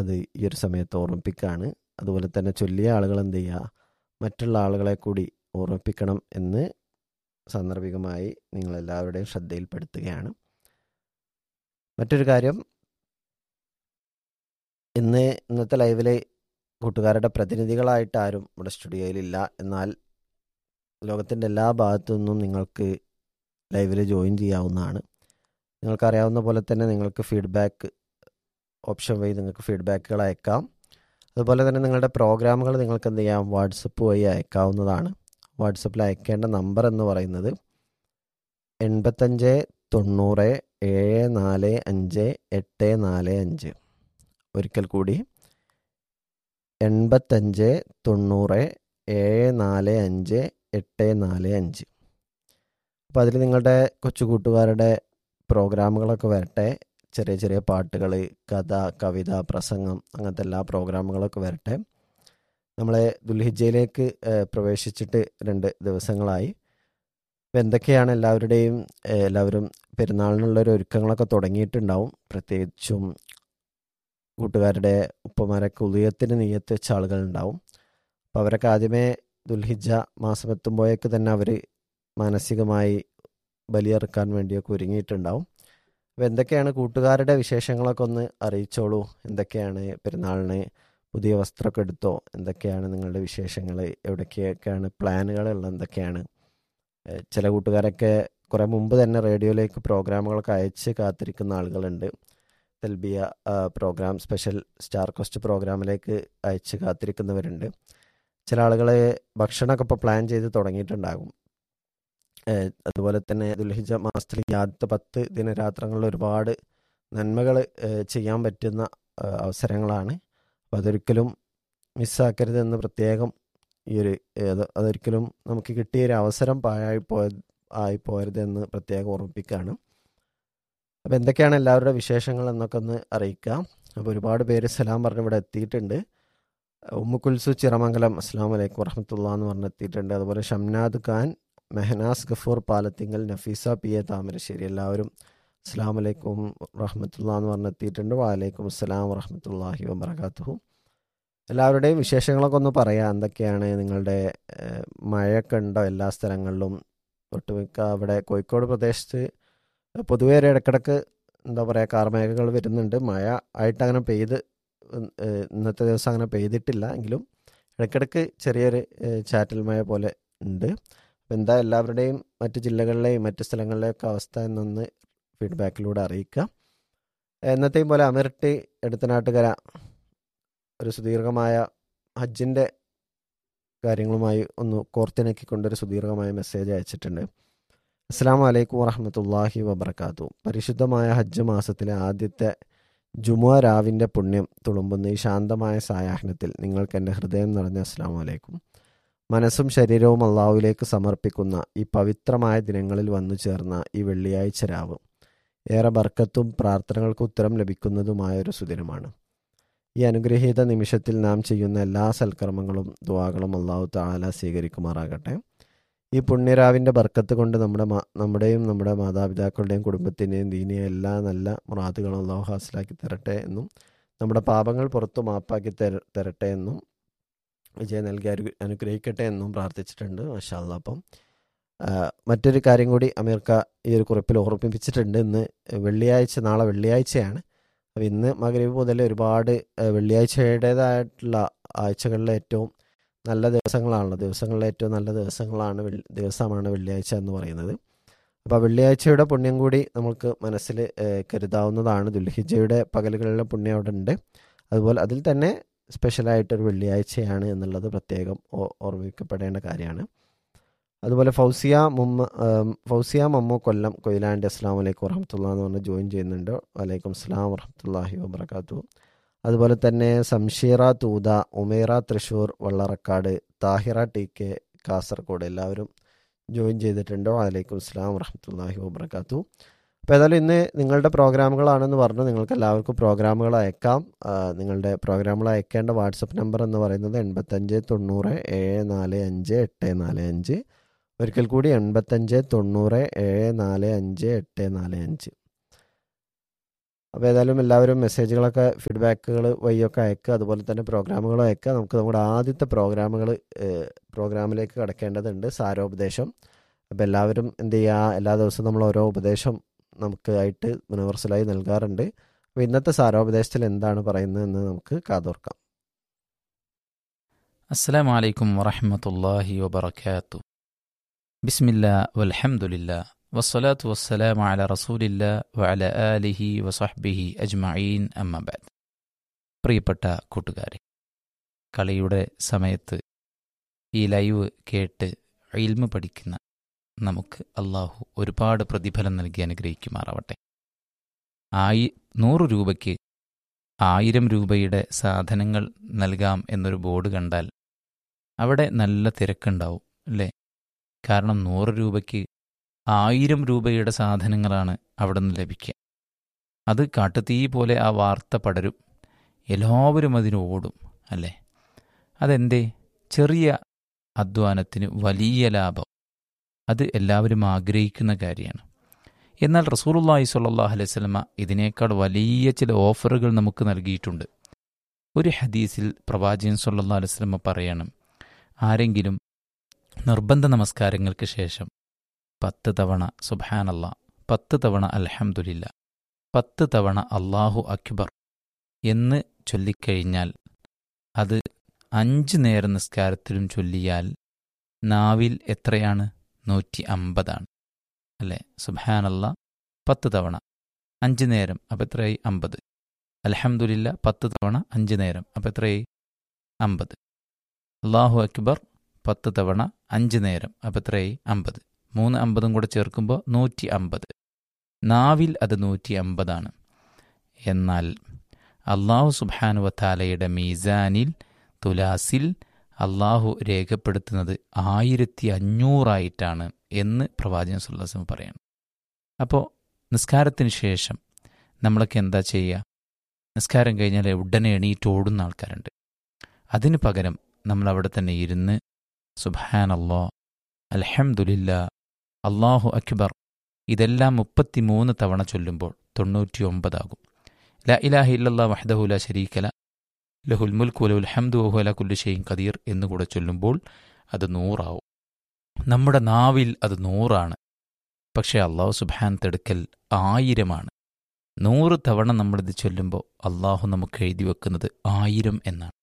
അത് ഈ ഒരു സമയത്ത് ഓർമ്മിപ്പിക്കുകയാണ് അതുപോലെ തന്നെ ചൊല്ലിയ ആളുകൾ എന്ത് ചെയ്യുക മറ്റുള്ള ആളുകളെ കൂടി ഓർമ്മിപ്പിക്കണം എന്ന് സാന്ദർഭികമായി നിങ്ങളെല്ലാവരുടെയും ശ്രദ്ധയിൽപ്പെടുത്തുകയാണ് മറ്റൊരു കാര്യം ഇന്ന് ഇന്നത്തെ ലൈവിലെ കൂട്ടുകാരുടെ പ്രതിനിധികളായിട്ട് ആരും ഇവിടെ സ്റ്റുഡിയോയിലില്ല എന്നാൽ ലോകത്തിൻ്റെ എല്ലാ ഭാഗത്തു നിന്നും നിങ്ങൾക്ക് ലൈവിൽ ജോയിൻ ചെയ്യാവുന്നതാണ് നിങ്ങൾക്കറിയാവുന്ന പോലെ തന്നെ നിങ്ങൾക്ക് ഫീഡ്ബാക്ക് ഓപ്ഷൻ വഴി നിങ്ങൾക്ക് ഫീഡ്ബാക്കുകൾ അയക്കാം അതുപോലെ തന്നെ നിങ്ങളുടെ പ്രോഗ്രാമുകൾ നിങ്ങൾക്ക് എന്ത് ചെയ്യാം വാട്സപ്പ് വഴി അയക്കാവുന്നതാണ് വാട്സപ്പിൽ അയക്കേണ്ട നമ്പർ എന്ന് പറയുന്നത് എൺപത്തഞ്ച് തൊണ്ണൂറ് ഏഴ് നാല് അഞ്ച് എട്ട് നാല് അഞ്ച് ഒരിക്കൽ കൂടി എൺപത്തഞ്ച് തൊണ്ണൂറ് ഏഴ് നാല് അഞ്ച് എട്ട് നാല് അഞ്ച് അപ്പോൾ അതിൽ നിങ്ങളുടെ കൊച്ചു കൂട്ടുകാരുടെ പ്രോഗ്രാമുകളൊക്കെ വരട്ടെ ചെറിയ ചെറിയ പാട്ടുകൾ കഥ കവിത പ്രസംഗം അങ്ങനത്തെ എല്ലാ പ്രോഗ്രാമുകളൊക്കെ വരട്ടെ നമ്മളെ ദുൽഹിജയിലേക്ക് പ്രവേശിച്ചിട്ട് രണ്ട് ദിവസങ്ങളായി അപ്പോൾ എന്തൊക്കെയാണ് എല്ലാവരുടെയും എല്ലാവരും പെരുന്നാളിനുള്ളൊരു ഒരുക്കങ്ങളൊക്കെ തുടങ്ങിയിട്ടുണ്ടാവും പ്രത്യേകിച്ചും കൂട്ടുകാരുടെ ഉപ്പമാരൊക്കെ ഉദയത്തിന് നെയ്യത്ത് വെച്ച ആളുകളുണ്ടാവും അപ്പോൾ അവരൊക്കെ ആദ്യമേ ദുൽഹിജ മാസം എത്തുമ്പോഴേക്ക് തന്നെ അവർ മാനസികമായി ബലിയെറുക്കാൻ വേണ്ടിയൊക്കെ ഒരുങ്ങിയിട്ടുണ്ടാവും അപ്പോൾ എന്തൊക്കെയാണ് കൂട്ടുകാരുടെ വിശേഷങ്ങളൊക്കെ ഒന്ന് അറിയിച്ചോളൂ എന്തൊക്കെയാണ് പെരുന്നാളിന് പുതിയ വസ്ത്രമൊക്കെ എടുത്തോ എന്തൊക്കെയാണ് നിങ്ങളുടെ വിശേഷങ്ങൾ എവിടേക്കൊക്കെയാണ് പ്ലാനുകളുള്ള എന്തൊക്കെയാണ് ചില കൂട്ടുകാരൊക്കെ കുറേ മുമ്പ് തന്നെ റേഡിയോയിലേക്ക് പ്രോഗ്രാമുകളൊക്കെ അയച്ച് കാത്തിരിക്കുന്ന ആളുകളുണ്ട് തെൽബിയ പ്രോഗ്രാം സ്പെഷ്യൽ സ്റ്റാർ കോസ്റ്റ് പ്രോഗ്രാമിലേക്ക് അയച്ച് കാത്തിരിക്കുന്നവരുണ്ട് ചില ആളുകൾ ഭക്ഷണമൊക്കെ ഇപ്പോൾ പ്ലാൻ ചെയ്ത് തുടങ്ങിയിട്ടുണ്ടാകും അതുപോലെ തന്നെ ദുൽഹിജ മാസത്തിൽ ഈ ആദ്യത്തെ പത്ത് ദിനരാത്രങ്ങളിൽ ഒരുപാട് നന്മകൾ ചെയ്യാൻ പറ്റുന്ന അവസരങ്ങളാണ് അപ്പോൾ അതൊരിക്കലും മിസ്സാക്കരുതെന്ന് പ്രത്യേകം ഈ ഒരു അതൊരിക്കലും നമുക്ക് കിട്ടിയ ഒരു അവസരം പാഴായി പോയ ആയി പോയരുതെന്ന് പ്രത്യേകം ഓർമ്മിപ്പിക്കുകയാണ് അപ്പോൾ എന്തൊക്കെയാണ് എല്ലാവരുടെ വിശേഷങ്ങൾ എന്നൊക്കെ ഒന്ന് അറിയിക്കാം അപ്പോൾ ഒരുപാട് പേര് സലാം പറഞ്ഞ് ഇവിടെ എത്തിയിട്ടുണ്ട് ഉമ്മുക്കുൽസു ചിറമംഗലം അസ്സാം വലൈക്കും വറഹമത്തുള്ള എന്ന് പറഞ്ഞ് എത്തിയിട്ടുണ്ട് അതുപോലെ ഷംനാദ് ഖാൻ മെഹനാസ് ഗഫൂർ പാലത്തിങ്കൽ നഫീസ പി എ താമരശ്ശേരി എല്ലാവരും അസ്സാം വലൈക്കും വറഹമത്തുള്ള എന്ന് പറഞ്ഞ് എത്തിയിട്ടുണ്ട് വാലൈക്കും അസ്സലാം വറഹമത്തല്ലാഹി വബർക്കാത്തുഹു എല്ലാവരുടെയും വിശേഷങ്ങളൊക്കെ ഒന്ന് പറയാം എന്തൊക്കെയാണ് നിങ്ങളുടെ മഴയൊക്കെ ഉണ്ടോ എല്ലാ സ്ഥലങ്ങളിലും ഒട്ടുമിക്ക അവിടെ കോഴിക്കോട് പ്രദേശത്ത് പൊതുവേ ഒരു ഇടക്കിടക്ക് എന്താ പറയുക കാർമേഘങ്ങൾ വരുന്നുണ്ട് മഴ ആയിട്ട് അങ്ങനെ പെയ്ത് ഇന്നത്തെ ദിവസം അങ്ങനെ പെയ്തിട്ടില്ല എങ്കിലും ഇടയ്ക്കിടയ്ക്ക് ചെറിയൊരു ചാറ്റൽ മഴ പോലെ ഉണ്ട് അപ്പോൾ എന്താ എല്ലാവരുടെയും മറ്റ് ജില്ലകളിലെയും മറ്റ് സ്ഥലങ്ങളിലെയൊക്കെ അവസ്ഥ എന്നൊന്ന് ഫീഡ്ബാക്കിലൂടെ അറിയിക്കുക എന്നത്തെയും പോലെ അമിർട്ടി എടുത്തനാട്ടുകര ഒരു സുദീർഘമായ ഹജ്ജിൻ്റെ കാര്യങ്ങളുമായി ഒന്ന് കോർത്തിണക്കിക്കൊണ്ടൊരു സുദീർഘമായ മെസ്സേജ് അയച്ചിട്ടുണ്ട് അസ്സാം വലൈക്കും വറഹമത്തല്ലാഹി വബർക്കാത്തു പരിശുദ്ധമായ ഹജ്ജ് മാസത്തിലെ ആദ്യത്തെ ജുമുഅ രാവിൻ്റെ പുണ്യം തുളുമ്പുന്ന ഈ ശാന്തമായ സായാഹ്നത്തിൽ നിങ്ങൾക്ക് എൻ്റെ ഹൃദയം നിറഞ്ഞ അസ്സാം വലൈക്കും മനസ്സും ശരീരവും അള്ളാഹുവിലേക്ക് സമർപ്പിക്കുന്ന ഈ പവിത്രമായ ദിനങ്ങളിൽ വന്നു ചേർന്ന ഈ വെള്ളിയാഴ്ച രാവ് ഏറെ ബർക്കത്തും പ്രാർത്ഥനകൾക്ക് ഉത്തരം ലഭിക്കുന്നതുമായ ഒരു സുദിനമാണ് ഈ അനുഗ്രഹീത നിമിഷത്തിൽ നാം ചെയ്യുന്ന എല്ലാ സൽക്കർമ്മങ്ങളും ദുവാകളും അള്ളാഹു താല സ്വീകരിക്കുമാറാകട്ടെ ഈ പുണ്യരാവിൻ്റെ ബർക്കത്ത് കൊണ്ട് നമ്മുടെ നമ്മുടെയും നമ്മുടെ മാതാപിതാക്കളുടെയും കുടുംബത്തിൻ്റെയും ദീനിയ എല്ലാ നല്ല മുറാദുകളും അള്ളാഹു ഹാസിലാക്കി തരട്ടെ എന്നും നമ്മുടെ പാപങ്ങൾ പുറത്തു മാപ്പാക്കി തര തരട്ടെ എന്നും വിജയം നൽകി അനു അനുഗ്രഹിക്കട്ടെ എന്നും പ്രാർത്ഥിച്ചിട്ടുണ്ട് മാഷാല്ല അപ്പം മറ്റൊരു കാര്യം കൂടി അമീർക്ക ഈ ഒരു കുറിപ്പിൽ ഓർമ്മിപ്പിച്ചിട്ടുണ്ട് ഇന്ന് വെള്ളിയാഴ്ച നാളെ വെള്ളിയാഴ്ചയാണ് അപ്പോൾ ഇന്ന് മകരീബ് മുതൽ ഒരുപാട് വെള്ളിയാഴ്ചയുടേതായിട്ടുള്ള ആഴ്ചകളിലെ ഏറ്റവും നല്ല ദിവസങ്ങളാണല്ലോ ദിവസങ്ങളിലെ ഏറ്റവും നല്ല ദിവസങ്ങളാണ് ദിവസമാണ് വെള്ളിയാഴ്ച എന്ന് പറയുന്നത് അപ്പോൾ വെള്ളിയാഴ്ചയുടെ പുണ്യം കൂടി നമുക്ക് മനസ്സിൽ കരുതാവുന്നതാണ് ദുൽഹിജയുടെ പകലുകളിലെ പുണ്യം അവിടെ ഉണ്ട് അതുപോലെ അതിൽ തന്നെ സ്പെഷ്യലായിട്ടൊരു വെള്ളിയാഴ്ചയാണ് എന്നുള്ളത് പ്രത്യേകം ഓർമ്മിക്കപ്പെടേണ്ട കാര്യമാണ് അതുപോലെ ഫൗസിയ മുമ്മ ഫൗസിയ മമ്മു കൊല്ലം കൊയിലാൻഡ് അസ്ലാം വലൈക്കും വറഹമത്തുള്ള എന്ന് പറഞ്ഞ് ജോയിൻ ചെയ്യുന്നുണ്ട് വലൈക്കും അസ്ലാം വറഹമത്തല്ലാഹി വബർക്കാത്തു അതുപോലെ തന്നെ സംഷീറ തൂത ഉമേറ തൃശ്ശൂർ വള്ളറക്കാട് താഹിറ ടി കെ കാസർഗോഡ് എല്ലാവരും ജോയിൻ ചെയ്തിട്ടുണ്ട് വലൈക്കും അസ്ലാം വറഹമത്തല്ലാഹി വബർക്കാത്തു അപ്പോൾ ഏതായാലും ഇന്ന് നിങ്ങളുടെ പ്രോഗ്രാമുകളാണെന്ന് പറഞ്ഞു നിങ്ങൾക്ക് എല്ലാവർക്കും പ്രോഗ്രാമുകൾ അയക്കാം നിങ്ങളുടെ പ്രോഗ്രാമുകൾ അയക്കേണ്ട വാട്സപ്പ് നമ്പർ എന്ന് പറയുന്നത് എൺപത്തഞ്ച് തൊണ്ണൂറ് ഏഴ് നാല് അഞ്ച് എട്ട് നാല് അഞ്ച് ഒരിക്കൽ കൂടി എൺപത്തഞ്ച് തൊണ്ണൂറ് ഏഴ് നാല് അഞ്ച് എട്ട് നാല് അഞ്ച് അപ്പോൾ ഏതായാലും എല്ലാവരും മെസ്സേജുകളൊക്കെ ഫീഡ്ബാക്കുകൾ വഴിയൊക്കെ അയക്കുക അതുപോലെ തന്നെ പ്രോഗ്രാമുകൾ അയക്കുക നമുക്ക് നമ്മുടെ ആദ്യത്തെ പ്രോഗ്രാമുകൾ പ്രോഗ്രാമിലേക്ക് കടക്കേണ്ടതുണ്ട് സാരോപദേശം അപ്പോൾ എല്ലാവരും എന്ത് ചെയ്യുക എല്ലാ ദിവസവും നമ്മൾ ഓരോ ഉപദേശം നമുക്ക് ആയിട്ട് യൂണിവേഴ്സലായി നൽകാറുണ്ട് അപ്പോൾ ഇന്നത്തെ സാരോപദേശത്തിൽ എന്താണ് പറയുന്നതെന്ന് നമുക്ക് കാതോർക്കാം السلام عليكم ورحمة الله وبركاته بسم الله والحمد لله والصلاة والسلام على رسول الله وعلى آله وصحبه أجمعين أما بعد പ്രിയപ്പെട്ട കൂട്ടുകാരെ കളിയുടെ സമയത്ത് ഈ ലൈവ് കേട്ട് ഇൽമ പഠിക്കുന്ന നമുക്ക് അള്ളാഹു ഒരുപാട് പ്രതിഫലം നൽകി അനുഗ്രഹിക്കുമാറാവട്ടെ ആയി നൂറ് രൂപയ്ക്ക് ആയിരം രൂപയുടെ സാധനങ്ങൾ നൽകാം എന്നൊരു ബോർഡ് കണ്ടാൽ അവിടെ നല്ല തിരക്കുണ്ടാവും അല്ലേ കാരണം നൂറ് രൂപയ്ക്ക് ആയിരം രൂപയുടെ സാധനങ്ങളാണ് അവിടെ നിന്ന് ലഭിക്കുക അത് കാട്ടുതീ പോലെ ആ വാർത്ത പടരും എല്ലാവരും അതിന് ഓടും അല്ലേ അതെന്തേ ചെറിയ അധ്വാനത്തിന് വലിയ ലാഭം അത് എല്ലാവരും ആഗ്രഹിക്കുന്ന കാര്യമാണ് എന്നാൽ റസൂലുള്ളാഹി സ്വല്ലല്ലാഹു അലൈഹി വസല്ലമ ഇതിനേക്കാൾ വലിയ ചില ഓഫറുകൾ നമുക്ക് നൽകിയിട്ടുണ്ട് ഒരു ഹദീസിൽ പ്രവാചകൻ സല്ലല്ലാഹു അലൈഹി വസല്ലമ പറയണം ആരെങ്കിലും നിർബന്ധ നമസ്കാരങ്ങൾക്ക് ശേഷം പത്ത് തവണ സുബ്ഹാനല്ല പത്ത് തവണ അൽഹംദുലില്ല പത്ത് തവണ അള്ളാഹു അക്ബർ എന്ന് ചൊല്ലിക്കഴിഞ്ഞാൽ അത് അഞ്ച് നേര നിസ്കാരത്തിലും ചൊല്ലിയാൽ നാവിൽ എത്രയാണ് നൂറ്റി അമ്പതാണ് അല്ലേ സുബാനല്ല പത്ത് തവണ അഞ്ച് നേരം അപ്പം എത്രയായി അമ്പത് അലഹമുല്ല പത്ത് തവണ അഞ്ച് നേരം അപ്പം എത്രയായി അമ്പത് അള്ളാഹു അക്ബർ പത്ത് തവണ അഞ്ച് നേരം അപ്പം എത്രയായി അമ്പത് മൂന്ന് അമ്പതും കൂടെ ചേർക്കുമ്പോൾ നൂറ്റി അമ്പത് നാവിൽ അത് നൂറ്റി അമ്പതാണ് എന്നാൽ അള്ളാഹു സുബാനുവത്താലയുടെ മീസാനിൽ തുലാസിൽ അള്ളാഹു രേഖപ്പെടുത്തുന്നത് ആയിരത്തി അഞ്ഞൂറായിട്ടാണ് എന്ന് പ്രവാചകൻ സുല്ലാസം പറയണം അപ്പോൾ നിസ്കാരത്തിന് ശേഷം നമ്മളൊക്കെ എന്താ ചെയ്യുക നിസ്കാരം കഴിഞ്ഞാൽ ഉടനെ എണീറ്റ് ഓടുന്ന ആൾക്കാരുണ്ട് അതിനു പകരം നമ്മൾ അവിടെ തന്നെ ഇരുന്ന് സുബാനല്ലോ അൽഹംദുലില്ല അള്ളാഹു അക്ബർ ഇതെല്ലാം മുപ്പത്തിമൂന്ന് തവണ ചൊല്ലുമ്പോൾ തൊണ്ണൂറ്റി ഒമ്പതാകും ല ഇലാഹ ഇല്ലല്ലാ വഹദഹു ല ശരീക്കല ലഹുൽ മുൽക്ക് ലഹുൽ ഹംദു വഹുല കുല്ലു ഷെയ്ൻ ഖദീർ എന്നുകൂടെ ചൊല്ലുമ്പോൾ അത് നൂറാവും നമ്മുടെ നാവിൽ അത് നൂറാണ് പക്ഷേ അള്ളാഹു സുബാൻ തെടുക്കൽ ആയിരമാണ് നൂറ് തവണ നമ്മളിത് ചൊല്ലുമ്പോൾ അള്ളാഹു നമുക്ക് എഴുതി വെക്കുന്നത് ആയിരം എന്നാണ്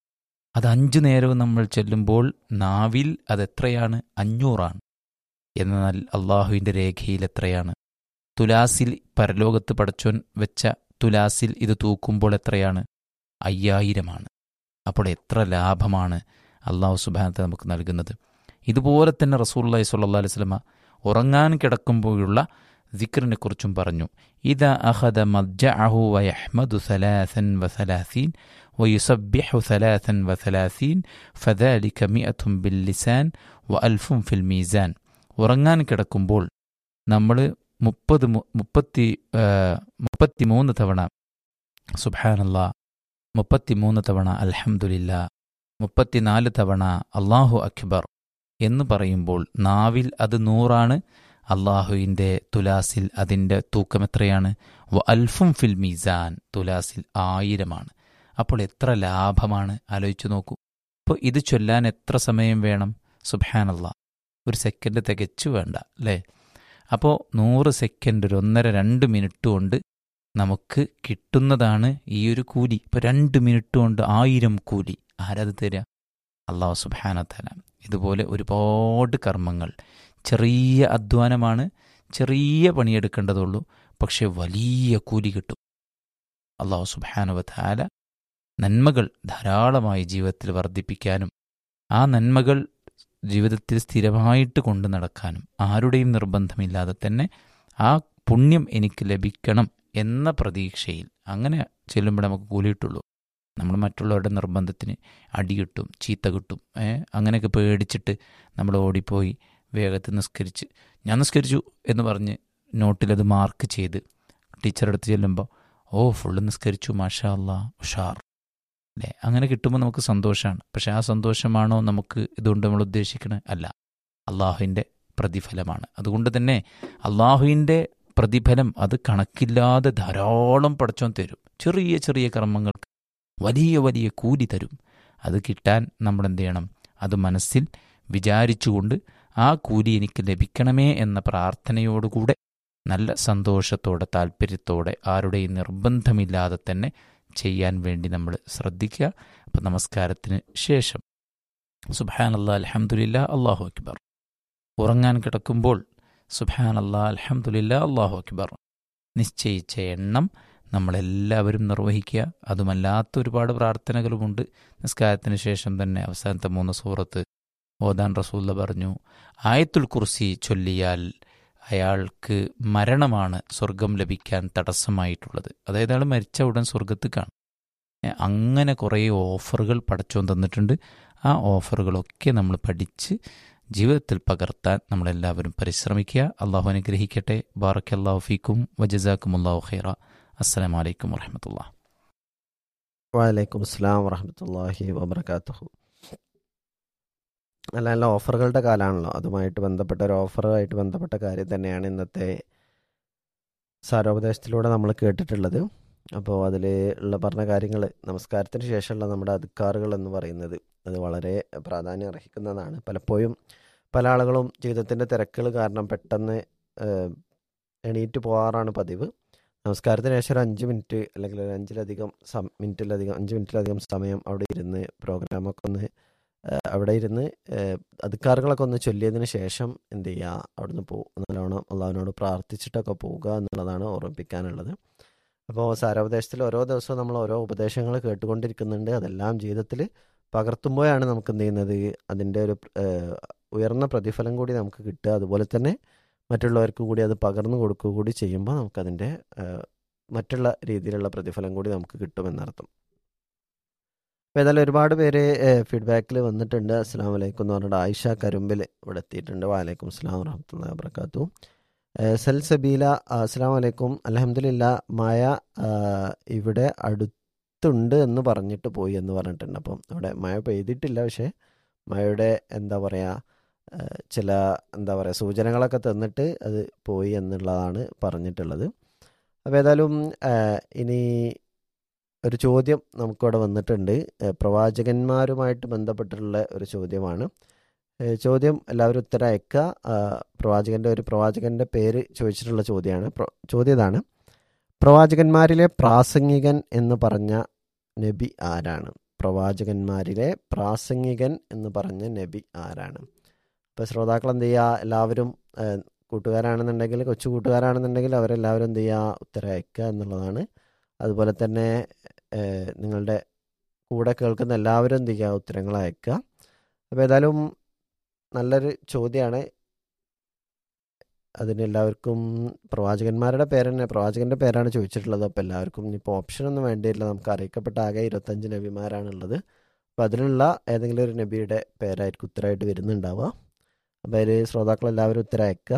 അത് അഞ്ചു നേരവും നമ്മൾ ചൊല്ലുമ്പോൾ നാവിൽ അതെത്രയാണ് അഞ്ഞൂറാണ് എന്നാൽ അള്ളാഹുവിൻ്റെ രേഖയിൽ എത്രയാണ് തുലാസിൽ പരലോകത്ത് പടച്ചോൻ വെച്ച തുലാസിൽ ഇത് തൂക്കുമ്പോൾ എത്രയാണ് അയ്യായിരമാണ് അപ്പോൾ എത്ര ലാഭമാണ് അള്ളാഹു സുബാനത്തെ നമുക്ക് നൽകുന്നത് ഇതുപോലെ തന്നെ റസൂല്ലായി സല്ലാ അലൈഹി സ്വലമ ഉറങ്ങാൻ കിടക്കുമ്പോഴുള്ള ദിക്റിനെ കുറിച്ചും പറഞ്ഞു ഇത അഹദ മദ്ജഅഹു വയഹ്മദു സലാസൻ വസലാസീൻ വയുസബ്ബിഹു സലാസൻ വസലാസീൻ ഫദാലിക മിഅത്തും ബിൽ ലിസാൻ വ അൽഫും ഫിൽ മീസാൻ ഉറങ്ങാൻ കിടക്കുമ്പോൾ നമ്മൾ മുപ്പത് മുപ്പത്തി മുപ്പത്തിമൂന്ന് തവണ സുബാനല്ല മുപ്പത്തിമൂന്ന് തവണ അൽഹംദുലില്ല മുപ്പത്തിനാല് തവണ അള്ളാഹു അക്ബർ എന്ന് പറയുമ്പോൾ നാവിൽ അത് നൂറാണ് അള്ളാഹുവിൻ്റെ തുലാസിൽ അതിൻ്റെ തൂക്കം എത്രയാണ് വ അൽഫും ഫിൽ മീസാൻ തുലാസിൽ ആയിരമാണ് അപ്പോൾ എത്ര ലാഭമാണ് ആലോചിച്ചു നോക്കൂ അപ്പോൾ ഇത് ചൊല്ലാൻ എത്ര സമയം വേണം സുബാനല്ല ഒരു സെക്കൻഡ് തികച്ചു വേണ്ട അല്ലേ അപ്പോൾ നൂറ് സെക്കൻഡ് ഒരു ഒന്നര രണ്ട് മിനിറ്റ് കൊണ്ട് നമുക്ക് കിട്ടുന്നതാണ് ഈ ഒരു കൂലി ഇപ്പോൾ രണ്ട് മിനിറ്റ് കൊണ്ട് ആയിരം കൂലി ആരത് തരിക അള്ളാഹു സുബാനത്തല ഇതുപോലെ ഒരുപാട് കർമ്മങ്ങൾ ചെറിയ അധ്വാനമാണ് ചെറിയ പണിയെടുക്കേണ്ടതുള്ളൂ പക്ഷെ വലിയ കൂലി കിട്ടും അള്ളാഹു സുബാനുവത്താല നന്മകൾ ധാരാളമായി ജീവിതത്തിൽ വർദ്ധിപ്പിക്കാനും ആ നന്മകൾ ജീവിതത്തിൽ സ്ഥിരമായിട്ട് കൊണ്ടു നടക്കാനും ആരുടെയും നിർബന്ധമില്ലാതെ തന്നെ ആ പുണ്യം എനിക്ക് ലഭിക്കണം എന്ന പ്രതീക്ഷയിൽ അങ്ങനെ ചെല്ലുമ്പോൾ നമുക്ക് കൂലിയിട്ടുള്ളൂ നമ്മൾ മറ്റുള്ളവരുടെ നിർബന്ധത്തിന് അടി കിട്ടും ചീത്ത കിട്ടും ഏ അങ്ങനെയൊക്കെ പേടിച്ചിട്ട് നമ്മൾ ഓടിപ്പോയി വേഗത്തിൽ നിസ്കരിച്ച് ഞാൻ നിസ്കരിച്ചു എന്ന് പറഞ്ഞ് നോട്ടിലത് മാർക്ക് ചെയ്ത് ടീച്ചർ അടുത്ത് ചെല്ലുമ്പോൾ ഓ ഫുള്ള് നിസ്കരിച്ചു മാഷാ അല്ലാ ഉഷാർ അല്ലേ അങ്ങനെ കിട്ടുമ്പോൾ നമുക്ക് സന്തോഷമാണ് പക്ഷെ ആ സന്തോഷമാണോ നമുക്ക് ഇതുകൊണ്ട് നമ്മൾ ഉദ്ദേശിക്കുന്നത് അല്ല അള്ളാഹുവിൻ്റെ പ്രതിഫലമാണ് അതുകൊണ്ട് തന്നെ അള്ളാഹുവിൻ്റെ പ്രതിഫലം അത് കണക്കില്ലാതെ ധാരാളം പടച്ചോൻ തരും ചെറിയ ചെറിയ കർമ്മങ്ങൾക്ക് വലിയ വലിയ കൂലി തരും അത് കിട്ടാൻ നമ്മൾ എന്ത് ചെയ്യണം അത് മനസ്സിൽ വിചാരിച്ചുകൊണ്ട് ആ കൂലി എനിക്ക് ലഭിക്കണമേ എന്ന പ്രാർത്ഥനയോടുകൂടെ നല്ല സന്തോഷത്തോടെ താല്പര്യത്തോടെ ആരുടെയും നിർബന്ധമില്ലാതെ തന്നെ ചെയ്യാൻ വേണ്ടി നമ്മൾ ശ്രദ്ധിക്കുക അപ്പം നമസ്കാരത്തിന് ശേഷം സുബാൻ അല്ലാ അലഹമുല്ല അള്ളാഹു അക്ബർ ഉറങ്ങാൻ കിടക്കുമ്പോൾ സുബാൻ അല്ലാ അലഹമുല്ല അള്ളാഹു അക്ബർ നിശ്ചയിച്ച എണ്ണം നമ്മളെല്ലാവരും നിർവഹിക്കുക അതുമല്ലാത്ത ഒരുപാട് പ്രാർത്ഥനകളുമുണ്ട് നിസ്കാരത്തിന് ശേഷം തന്നെ അവസാനത്തെ മൂന്ന് സൂറത്ത് ഓതാൻ റസൂല്ല പറഞ്ഞു ആയത്തുൽ കുർസി ചൊല്ലിയാൽ അയാൾക്ക് മരണമാണ് സ്വർഗം ലഭിക്കാൻ തടസ്സമായിട്ടുള്ളത് അതായത് അയാൾ മരിച്ച ഉടൻ സ്വർഗത്ത് കാണും ഏ, അങ്ങനെ കുറേ ഓഫറുകൾ പടച്ചോൻ തന്നിട്ടുണ്ട് ആ ഓഫറുകളൊക്കെ നമ്മൾ പഠിച്ച് ജീവിതത്തിൽ പകർത്താൻ നമ്മളെല്ലാവരും പരിശ്രമിക്കുക അള്ളാഹു അനുഗ്രഹിക്കട്ടെ ബാറക് അള്ളാഹു ഫീക്കും വജസാക്കും അള്ളാഹു ഖൈറ അസ്സലാമു അലൈക്കും വറഹമത്തുള്ള വലൈക്കും അസ്സാം വറഹമത്തല്ലാഹി വബർക്കാത്തുഹു നല്ല നല്ല ഓഫറുകളുടെ കാലമാണല്ലോ അതുമായിട്ട് ബന്ധപ്പെട്ട ഒരു ഓഫറുമായിട്ട് ബന്ധപ്പെട്ട കാര്യം തന്നെയാണ് ഇന്നത്തെ സാരോപദേശത്തിലൂടെ നമ്മൾ കേട്ടിട്ടുള്ളത് അപ്പോൾ അതിൽ ഉള്ള പറഞ്ഞ കാര്യങ്ങൾ നമസ്കാരത്തിന് ശേഷമുള്ള നമ്മുടെ അധികാറുകൾ എന്ന് പറയുന്നത് അത് വളരെ പ്രാധാന്യം അർഹിക്കുന്നതാണ് പലപ്പോഴും പല ആളുകളും ജീവിതത്തിൻ്റെ തിരക്കുകൾ കാരണം പെട്ടെന്ന് ഏഹ്, എണീറ്റ് പോകാറാണ് പതിവ് നമസ്കാരത്തിന് ശേഷം ഒരു അഞ്ച് മിനിറ്റ് അല്ലെങ്കിൽ ഒരു അഞ്ചിലധികം സം മിനിറ്റിലധികം അഞ്ച് മിനിറ്റിലധികം സമയം അവിടെ ഇരുന്ന് പ്രോഗ്രാമൊക്കെ ഒന്ന് ഏഹ്, അവിടെ ഇരുന്ന് ഏഹ്, അധികാറുകളൊക്കെ ഒന്ന് ചൊല്ലിയതിന് ശേഷം എന്ത് ചെയ്യുക അവിടുന്ന് പോ നല്ലോണം അള്ളാഹുവിനോട് പ്രാർത്ഥിച്ചിട്ടൊക്കെ പോവുക എന്നുള്ളതാണ് ഓർമ്മിപ്പിക്കാനുള്ളത് അപ്പോൾ സാരോപദേശത്തിൽ ഓരോ ദിവസവും നമ്മൾ ഓരോ ഉപദേശങ്ങൾ കേട്ടുകൊണ്ടിരിക്കുന്നുണ്ട് അതെല്ലാം ജീവിതത്തിൽ പകർത്തുമ്പോഴാണ് നമുക്ക് എന്ത് ചെയ്യുന്നത് അതിൻ്റെ ഒരു ഏഹ്, ഉയർന്ന പ്രതിഫലം കൂടി നമുക്ക് കിട്ടുക അതുപോലെ തന്നെ മറ്റുള്ളവർക്ക് കൂടി അത് പകർന്നു കൊടുക്കുക കൂടി ചെയ്യുമ്പോൾ നമുക്കതിൻ്റെ ഏഹ്, മറ്റുള്ള രീതിയിലുള്ള പ്രതിഫലം കൂടി നമുക്ക് കിട്ടുമെന്നർത്ഥം അപ്പോൾ ഏതായാലും ഒരുപാട് പേര് ഫീഡ്ബാക്കിൽ വന്നിട്ടുണ്ട് അസ്സാം വലൈക്കും എന്ന് പറഞ്ഞിട്ട് ആയിഷ കരുമ്പിൽ ഇവിടെ എത്തിയിട്ടുണ്ട് വാലൈക്കും അസ്സാം വറഹമത്തുള്ള വബർക്കാത്തു സൽ സബീല അസ്സാം വലൈക്കും അലഹമില്ല മഴ ആ, ഇവിടെ അടുത്തുണ്ട് എന്ന് പറഞ്ഞിട്ട് പോയി എന്ന് പറഞ്ഞിട്ടുണ്ട് അപ്പം അവിടെ മഴ പെയ്തിട്ടില്ല പക്ഷേ മഴയുടെ എന്താ പറയുക ഏഹ് ചില എന്താ പറയുക സൂചനകളൊക്കെ തന്നിട്ട് അത് പോയി എന്നുള്ളതാണ് പറഞ്ഞിട്ടുള്ളത് അപ്പോൾ ഏതായാലും ഏഹ് ഇനി ഒരു ചോദ്യം നമുക്കിവിടെ വന്നിട്ടുണ്ട് ഏഹ് പ്രവാചകന്മാരുമായിട്ട് ബന്ധപ്പെട്ടിട്ടുള്ള ഒരു ചോദ്യമാണ് ഏഹ് ചോദ്യം എല്ലാവരും ഉത്തരം അയക്കുക ആഹ് പ്രവാചകൻ്റെ ഒരു പ്രവാചകൻ്റെ പേര് ചോദിച്ചിട്ടുള്ള ചോദ്യമാണ് പ്ര- ചോദ്യം ഇതാണ് പ്രവാചകന്മാരിലെ പ്രാസംഗികൻ എന്ന് പറഞ്ഞ നബി ആരാണ് പ്രവാചകന്മാരിലെ പ്രാസംഗികൻ എന്ന് പറഞ്ഞ നബി ആരാണ് ഇപ്പോൾ ശ്രോതാക്കൾ എന്ത് ചെയ്യുക എല്ലാവരും ഏഹ്, കൂട്ടുകാരാണെന്നുണ്ടെങ്കിൽ കൊച്ചു കൂട്ടുകാരാണെന്നുണ്ടെങ്കിൽ അവരെല്ലാവരും എന്ത് ചെയ്യുക ഉത്തരം അയക്കുക എന്നുള്ളതാണ് അതുപോലെ തന്നെ ഏഹ്, നിങ്ങളുടെ കൂടെ കേൾക്കുന്ന എല്ലാവരും എന്ത് ചെയ്യുക ഉത്തരങ്ങൾ അയക്കുക അപ്പോൾ ഏതായാലും നല്ലൊരു ചോദ്യമാണ് അതിന് എല്ലാവർക്കും പ്രവാചകന്മാരുടെ പേര് തന്നെ പ്രവാചകന്റെ പേരാണ് ചോദിച്ചിട്ടുള്ളത് അപ്പോൾ എല്ലാവർക്കും ഇനിയിപ്പോൾ ഓപ്ഷനൊന്നും വേണ്ടിയില്ല നമുക്ക് അറിയിക്കപ്പെട്ട ആകെ ഇരുപത്തഞ്ച് നബിമാരാണുള്ളത് അപ്പോൾ അതിലുള്ള ഏതെങ്കിലും ഒരു നബിയുടെ പേരായിരിക്കും ഉത്തരമായിട്ട് വരുന്നുണ്ടാവുക അപ്പോൾ അതിൽ ശ്രോതാക്കൾ എല്ലാവരും ഉത്തരം അയക്കുക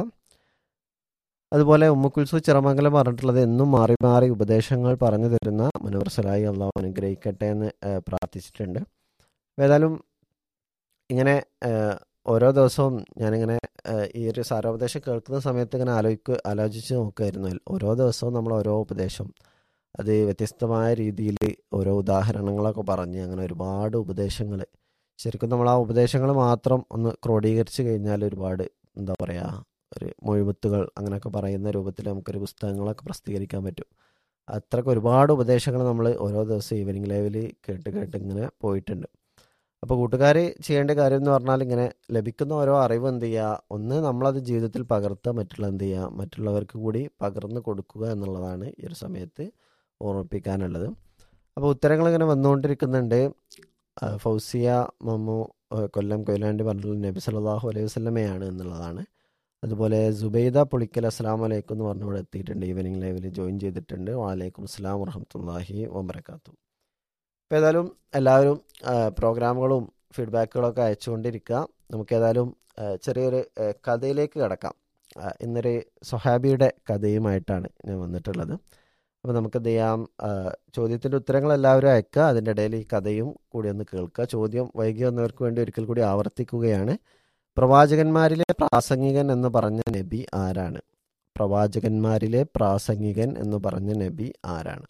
അതുപോലെ ഉമ്മുക്കുൽസു ചിറമംഗലം പറഞ്ഞിട്ടുള്ളത് എന്നും മാറി മാറി ഉപദേശങ്ങൾ പറഞ്ഞു തരുന്ന മുനവർസലായി അള്ളാഹു അനുഗ്രഹിക്കട്ടെ എന്ന് ഏഹ്, പ്രാർത്ഥിച്ചിട്ടുണ്ട് അപ്പോൾ ഏതായാലും ഇങ്ങനെ ഏഹ്, ഓരോ ദിവസവും ഞാനിങ്ങനെ ഏഹ്, ഈ ഒരു സാരോപദേശം കേൾക്കുന്ന സമയത്ത് ഇങ്ങനെ ആലോചിക്കുക ആലോചിച്ച് നോക്കുമായിരുന്നു ഓരോ ദിവസവും നമ്മൾ ഓരോ ഉപദേശം അത് വ്യത്യസ്തമായ രീതിയിൽ ഓരോ ഉദാഹരണങ്ങളൊക്കെ പറഞ്ഞ് അങ്ങനെ ഒരുപാട് ഉപദേശങ്ങൾ ശരിക്കും നമ്മൾ ആ ഉപദേശങ്ങൾ മാത്രം ഒന്ന് ക്രോഡീകരിച്ച് കഴിഞ്ഞാൽ ഒരുപാട് എന്താ പറയുക ഒരു മൊഴിമുത്തുകൾ അങ്ങനെയൊക്കെ പറയുന്ന രൂപത്തിൽ നമുക്കൊരു പുസ്തകങ്ങളൊക്കെ പ്രസിദ്ധീകരിക്കാൻ പറ്റും അത്രയ്ക്ക് ഒരുപാട് ഉപദേശങ്ങൾ നമ്മൾ ഓരോ ദിവസം ഈവനിങ് ലൈവിൽ കേട്ട് കേട്ട് ഇങ്ങനെ പോയിട്ടുണ്ട് അപ്പോൾ കൂട്ടുകാർ ചെയ്യേണ്ട കാര്യം എന്ന് പറഞ്ഞാൽ ഇങ്ങനെ ലഭിക്കുന്ന ഓരോ അറിവ് എന്ത് ചെയ്യുക ഒന്ന് നമ്മളത് ജീവിതത്തിൽ പകർത്തുക മറ്റുള്ള എന്ത് ചെയ്യുക മറ്റുള്ളവർക്ക് കൂടി പകർന്നു കൊടുക്കുക എന്നുള്ളതാണ് ഈ ഒരു സമയത്ത് ഓർമ്മിപ്പിക്കാനുള്ളത് അപ്പോൾ ഉത്തരങ്ങൾ ഇങ്ങനെ വന്നുകൊണ്ടിരിക്കുന്നുണ്ട് ആ, ഫൗസിയ മമ്മു ആ, കൊല്ലം കൊയിലാണ്ടി പറഞ്ഞിട്ടുള്ള നബി സല്ലല്ലാഹു അലൈഹി വസല്ലമയാണ് എന്നുള്ളതാണ് അതുപോലെ സുബൈദ പുളിക്കൽ അസ്സാം വലൈക്കും എന്ന് പറഞ്ഞ് ഇവിടെ എത്തിയിട്ടുണ്ട് ഈവനിങ് ലൈവിൽ ജോയിൻ ചെയ്തിട്ടുണ്ട് വാലൈക്കും അസ്സാം വറഹമത്തല്ലാഹി വബർക്കാത്തു അപ്പോൾ ഏതായാലും എല്ലാവരും ആ, പ്രോഗ്രാമുകളും ഫീഡ്ബാക്കുകളൊക്കെ അയച്ചുകൊണ്ടിരിക്കുക നമുക്ക് ഏതായാലും ആ, ചെറിയൊരു ആ, കഥയിലേക്ക് കിടക്കാം ആ, ഇന്നൊരു സൊഹാബിയുടെ കഥയുമായിട്ടാണ് ഞാൻ വന്നിട്ടുള്ളത് അപ്പോൾ നമുക്ക് എന്ത് ചെയ്യാം ആ, ചോദ്യത്തിൻ്റെ ഉത്തരങ്ങൾ എല്ലാവരും അയക്കുക അതിൻ്റെ ഇടയിൽ ഈ കഥയും കൂടി ഒന്ന് കേൾക്കുക ചോദ്യം വൈകി വന്നവർക്ക് വേണ്ടി ഒരിക്കൽ കൂടി ആവർത്തിക്കുകയാണ് പ്രവാചകന്മാരിലെ പ്രാസംഗികൻ എന്ന് പറഞ്ഞ നബി ആരാണ് പ്രവാചകന്മാരിലെ പ്രാസംഗികൻ എന്ന് പറഞ്ഞ നബി ആരാണ്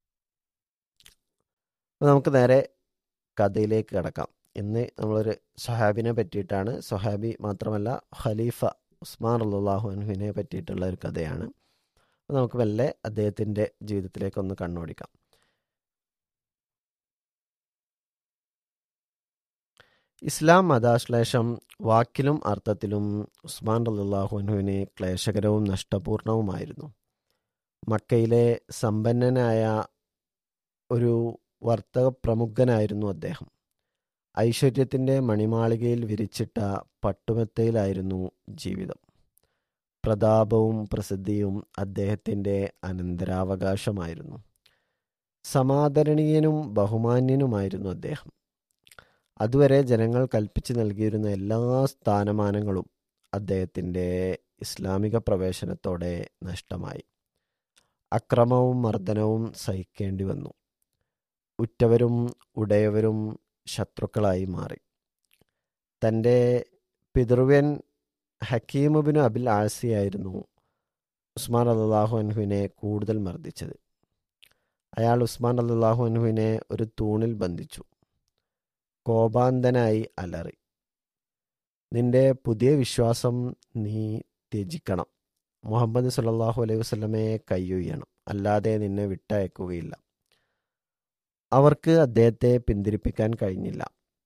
അപ്പോൾ നമുക്ക് നേരെ കഥയിലേക്ക് കിടക്കാം ഇന്ന് നമ്മളൊരു സഹാബിനെ പറ്റിയിട്ടാണ് സഹാബി മാത്രമല്ല ഖലീഫ ഉസ്മാൻ അള്ളാഹു അൻഹുവിനെ പറ്റിയിട്ടുള്ള ഒരു കഥയാണ് അപ്പോൾ നമുക്ക് മെല്ലെ അദ്ദേഹത്തിൻ്റെ ജീവിതത്തിലേക്ക് ഒന്ന് കണ്ണോടിക്കാം ഇസ്ലാം മതാശ്ലേഷം വാക്കിലും അർത്ഥത്തിലും ഉസ്മാൻ അള്ളാഹു അൻഹുവിന് ക്ലേശകരവും നഷ്ടപൂർണവുമായിരുന്നു മക്കയിലെ സമ്പന്നനായ ഒരു വർത്തക പ്രമുഖനായിരുന്നു അദ്ദേഹം ഐശ്വര്യത്തിൻ്റെ മണിമാളികയിൽ വിരിച്ചിട്ട പട്ടുമെത്തയിലായിരുന്നു ജീവിതം പ്രതാപവും പ്രസിദ്ധിയും അദ്ദേഹത്തിൻ്റെ അനന്തരാവകാശമായിരുന്നു സമാദരണീയനും ബഹുമാന്യനുമായിരുന്നു അദ്ദേഹം അതുവരെ ജനങ്ങൾ കൽപ്പിച്ചു നൽകിയിരുന്ന എല്ലാ സ്ഥാനമാനങ്ങളും അദ്ദേഹത്തിൻ്റെ ഇസ്ലാമിക പ്രവേശനത്തോടെ നഷ്ടമായി അക്രമവും മർദ്ദനവും സഹിക്കേണ്ടി വന്നു ഉറ്റവരും ഉടയവരും ശത്രുക്കളായി മാറി തൻ്റെ പിതൃവ്യൻ ഹക്കീമുബിനു അബിൽ ആസിയായിരുന്നു ഉസ്മാൻ അള്ളാഹു അൻഹുവിനെ കൂടുതൽ മർദ്ദിച്ചത് അയാൾ ഉസ്മാൻ അള്ളാഹു അൻഹുവിനെ ഒരു തൂണിൽ ബന്ധിച്ചു കോപാന്തനായി അലറി നിന്റെ പുതിയ വിശ്വാസം നീ ത്യജിക്കണം മുഹമ്മദ് സല്ലാഹു അലൈഹി വസ്ലമയെ കയ്യൊയ്യണം അല്ലാതെ നിന്നെ വിട്ടയക്കുകയില്ല അവർക്ക് അദ്ദേഹത്തെ പിന്തിരിപ്പിക്കാൻ കഴിഞ്ഞില്ല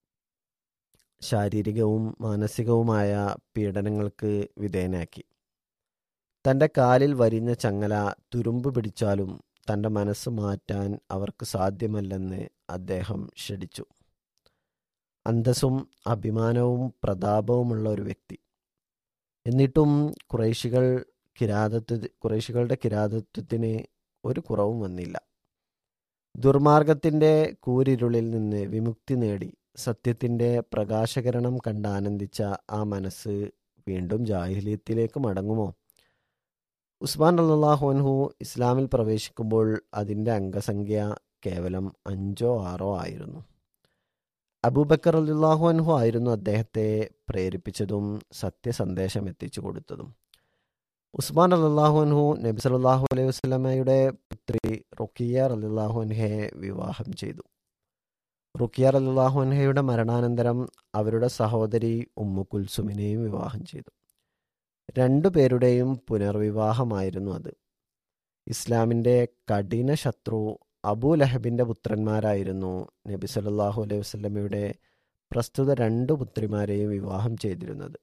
ശാരീരികവും മാനസികവുമായ പീഡനങ്ങൾക്ക് വിധേയനാക്കി തൻ്റെ കാലിൽ വരിഞ്ഞ ചങ്ങല തുരുമ്പ് പിടിച്ചാലും തൻ്റെ മനസ്സ് മാറ്റാൻ അവർക്ക് സാധ്യമല്ലെന്ന് അദ്ദേഹം ക്ഷണിച്ചു അന്തസ്സും അഭിമാനവും പ്രതാപവുമുള്ള ഒരു വ്യക്തി എന്നിട്ടും കുറേശികൾ കിരാതത്വ കുറേശികളുടെ കിരാതത്വത്തിന് ഒരു കുറവും വന്നില്ല ദുർമാർഗത്തിൻ്റെ കൂരിരുളിൽ നിന്ന് വിമുക്തി നേടി സത്യത്തിൻ്റെ പ്രകാശകരണം കണ്ട് ആനന്ദിച്ച ആ മനസ്സ് വീണ്ടും ജാഹിലിയത്തിലേക്ക് മടങ്ങുമോ ഉസ്മാൻ അള്ളാഹുൻഹു ഇസ്ലാമിൽ പ്രവേശിക്കുമ്പോൾ അതിൻ്റെ അംഗസംഖ്യ കേവലം അഞ്ചോ ആറോ ആയിരുന്നു അബൂബക്കർ അല്ലാഹു അൻഹു ആയിരുന്നു അദ്ദേഹത്തെ പ്രേരിപ്പിച്ചതും സത്യസന്ദേശം എത്തിച്ചു കൊടുത്തതും ഉസ്മാൻ അല്ലാഹു അൻഹു നബി സല്ലാഹു അലൈഹി വസ്ലമയുടെ പുത്രി റുക്കിയ അല്ലാഹു അൻഹയെ വിവാഹം ചെയ്തു റുക്കിയ അല്ലാഹു അൻഹയുടെ മരണാനന്തരം അവരുടെ സഹോദരി ഉമ്മു കുൽസുമിനെയും വിവാഹം ചെയ്തു രണ്ടു പേരുടെയും പുനർവിവാഹമായിരുന്നു അത് ഇസ്ലാമിൻ്റെ കഠിന ശത്രു അബൂ ലഹബിൻ്റെ പുത്രന്മാരായിരുന്നു നബി സല്ലാഹു അലൈഹി വസ്ലമയുടെ പ്രസ്തുത രണ്ടു പുത്രിമാരെയും വിവാഹം ചെയ്തിരുന്നത്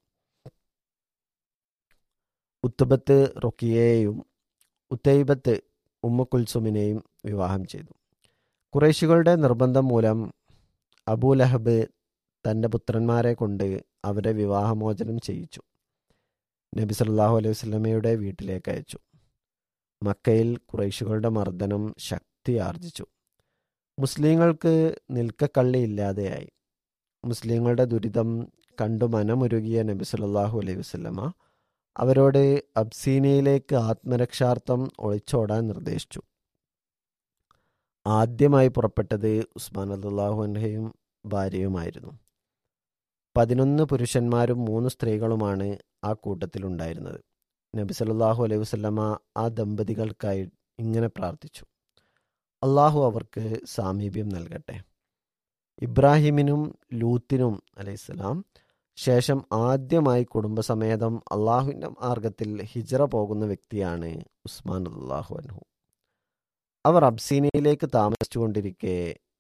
ഉത്തുബത്ത് റുക്കിയെയും ഉത്തൈബത്ത് ഉമ്മ കുൽസുമിനെയും വിവാഹം ചെയ്തു കുറേശികളുടെ നിർബന്ധം മൂലം അബൂ ലഹബ് തൻ്റെ പുത്രന്മാരെ കൊണ്ട് അവരെ വിവാഹമോചനം ചെയ്യിച്ചു നബി സല്ലാഹു അലൈഹി വസ്ലമയുടെ വീട്ടിലേക്ക് അയച്ചു മക്കയിൽ കുറേശികളുടെ മർദ്ദനം ശക്തി ആർജിച്ചു മുസ്ലിങ്ങൾക്ക് നിൽക്കക്കള്ളിയില്ലാതെയായി മുസ്ലിങ്ങളുടെ ദുരിതം കണ്ടു മനമുരുകിയ നബി സല്ലാഹു അലൈഹി വസ്ലമ അവരോട് അബ്സീനിയയിലേക്ക് ആത്മരക്ഷാർത്ഥം ഒളിച്ചോടാൻ നിർദ്ദേശിച്ചു ആദ്യമായി പുറപ്പെട്ടത് ഉസ്മാൻ അല്ലാഹു അൻഹയും ഭാര്യയുമായിരുന്നു പതിനൊന്ന് പുരുഷന്മാരും മൂന്ന് സ്ത്രീകളുമാണ് ആ കൂട്ടത്തിലുണ്ടായിരുന്നത് നബി സല്ലാഹു അലൈഹി വസ്ലമ ആ ദമ്പതികൾക്കായി ഇങ്ങനെ പ്രാർത്ഥിച്ചു അള്ളാഹു അവർക്ക് സാമീപ്യം നൽകട്ടെ ഇബ്രാഹിമിനും ലൂത്തിനും അലൈഹിസ്സലാം ശേഷം ആദ്യമായി കുടുംബസമേതം അള്ളാഹുവിൻ്റെ മാർഗത്തിൽ ഹിജറ പോകുന്ന വ്യക്തിയാണ് ഉസ്മാൻ അള്ളാഹു അൻഹു അവർ അബ്സീനയിലേക്ക് താമസിച്ചുകൊണ്ടിരിക്കെ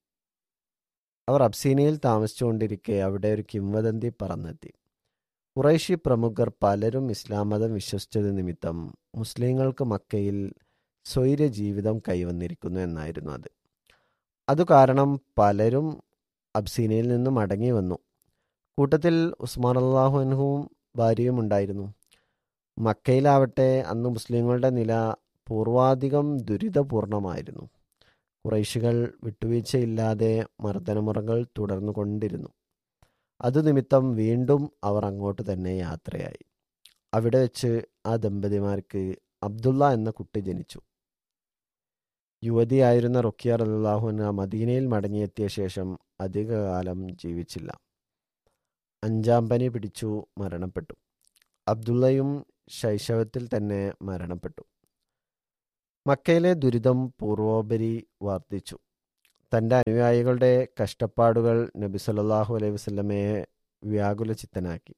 അവർ അബ്സീനയിൽ താമസിച്ചുകൊണ്ടിരിക്കെ അവിടെ ഒരു കിംവദന്തി പറന്നെത്തി കുറേശി പ്രമുഖർ പലരും ഇസ്ലാം മതം വിശ്വസിച്ചത് നിമിത്തം മുസ്ലിങ്ങൾക്ക് മക്കയിൽ സ്വൈര ജീവിതം കൈവന്നിരിക്കുന്നു എന്നായിരുന്നു അത് അതു കാരണം പലരും അബ്സീനയിൽ നിന്ന് മടങ്ങി വന്നു കൂട്ടത്തിൽ ഉസ്മാൻ അള്ളാഹു അൻഹുവും ഭാര്യയും ഉണ്ടായിരുന്നു മക്കയിലാവട്ടെ അന്ന് മുസ്ലിങ്ങളുടെ നില പൂർവാധികം ദുരിതപൂർണമായിരുന്നു കുറേശികൾ വിട്ടുവീഴ്ചയില്ലാതെ മർദ്ദനമുറകൾ തുടർന്നുകൊണ്ടിരുന്നു അതു നിമിത്തം വീണ്ടും അവർ അങ്ങോട്ട് തന്നെ യാത്രയായി അവിടെ വെച്ച് ആ ദമ്പതിമാർക്ക് അബ്ദുള്ള എന്ന കുട്ടി ജനിച്ചു യുവതിയായിരുന്ന റുക്കിയ അള്ളാഹുന മദീനയിൽ മടങ്ങിയെത്തിയ ശേഷം അധികകാലം ജീവിച്ചില്ല അഞ്ചാം പനി പിടിച്ചു മരണപ്പെട്ടു അബ്ദുള്ളയും ശൈശവത്തിൽ തന്നെ മരണപ്പെട്ടു മക്കയിലെ ദുരിതം പൂർവോപരി വർദ്ധിച്ചു തൻ്റെ അനുയായികളുടെ കഷ്ടപ്പാടുകൾ നബി സല്ലല്ലാഹു അലൈഹി വസല്ലമയെ വ്യാകുലചിത്തനാക്കി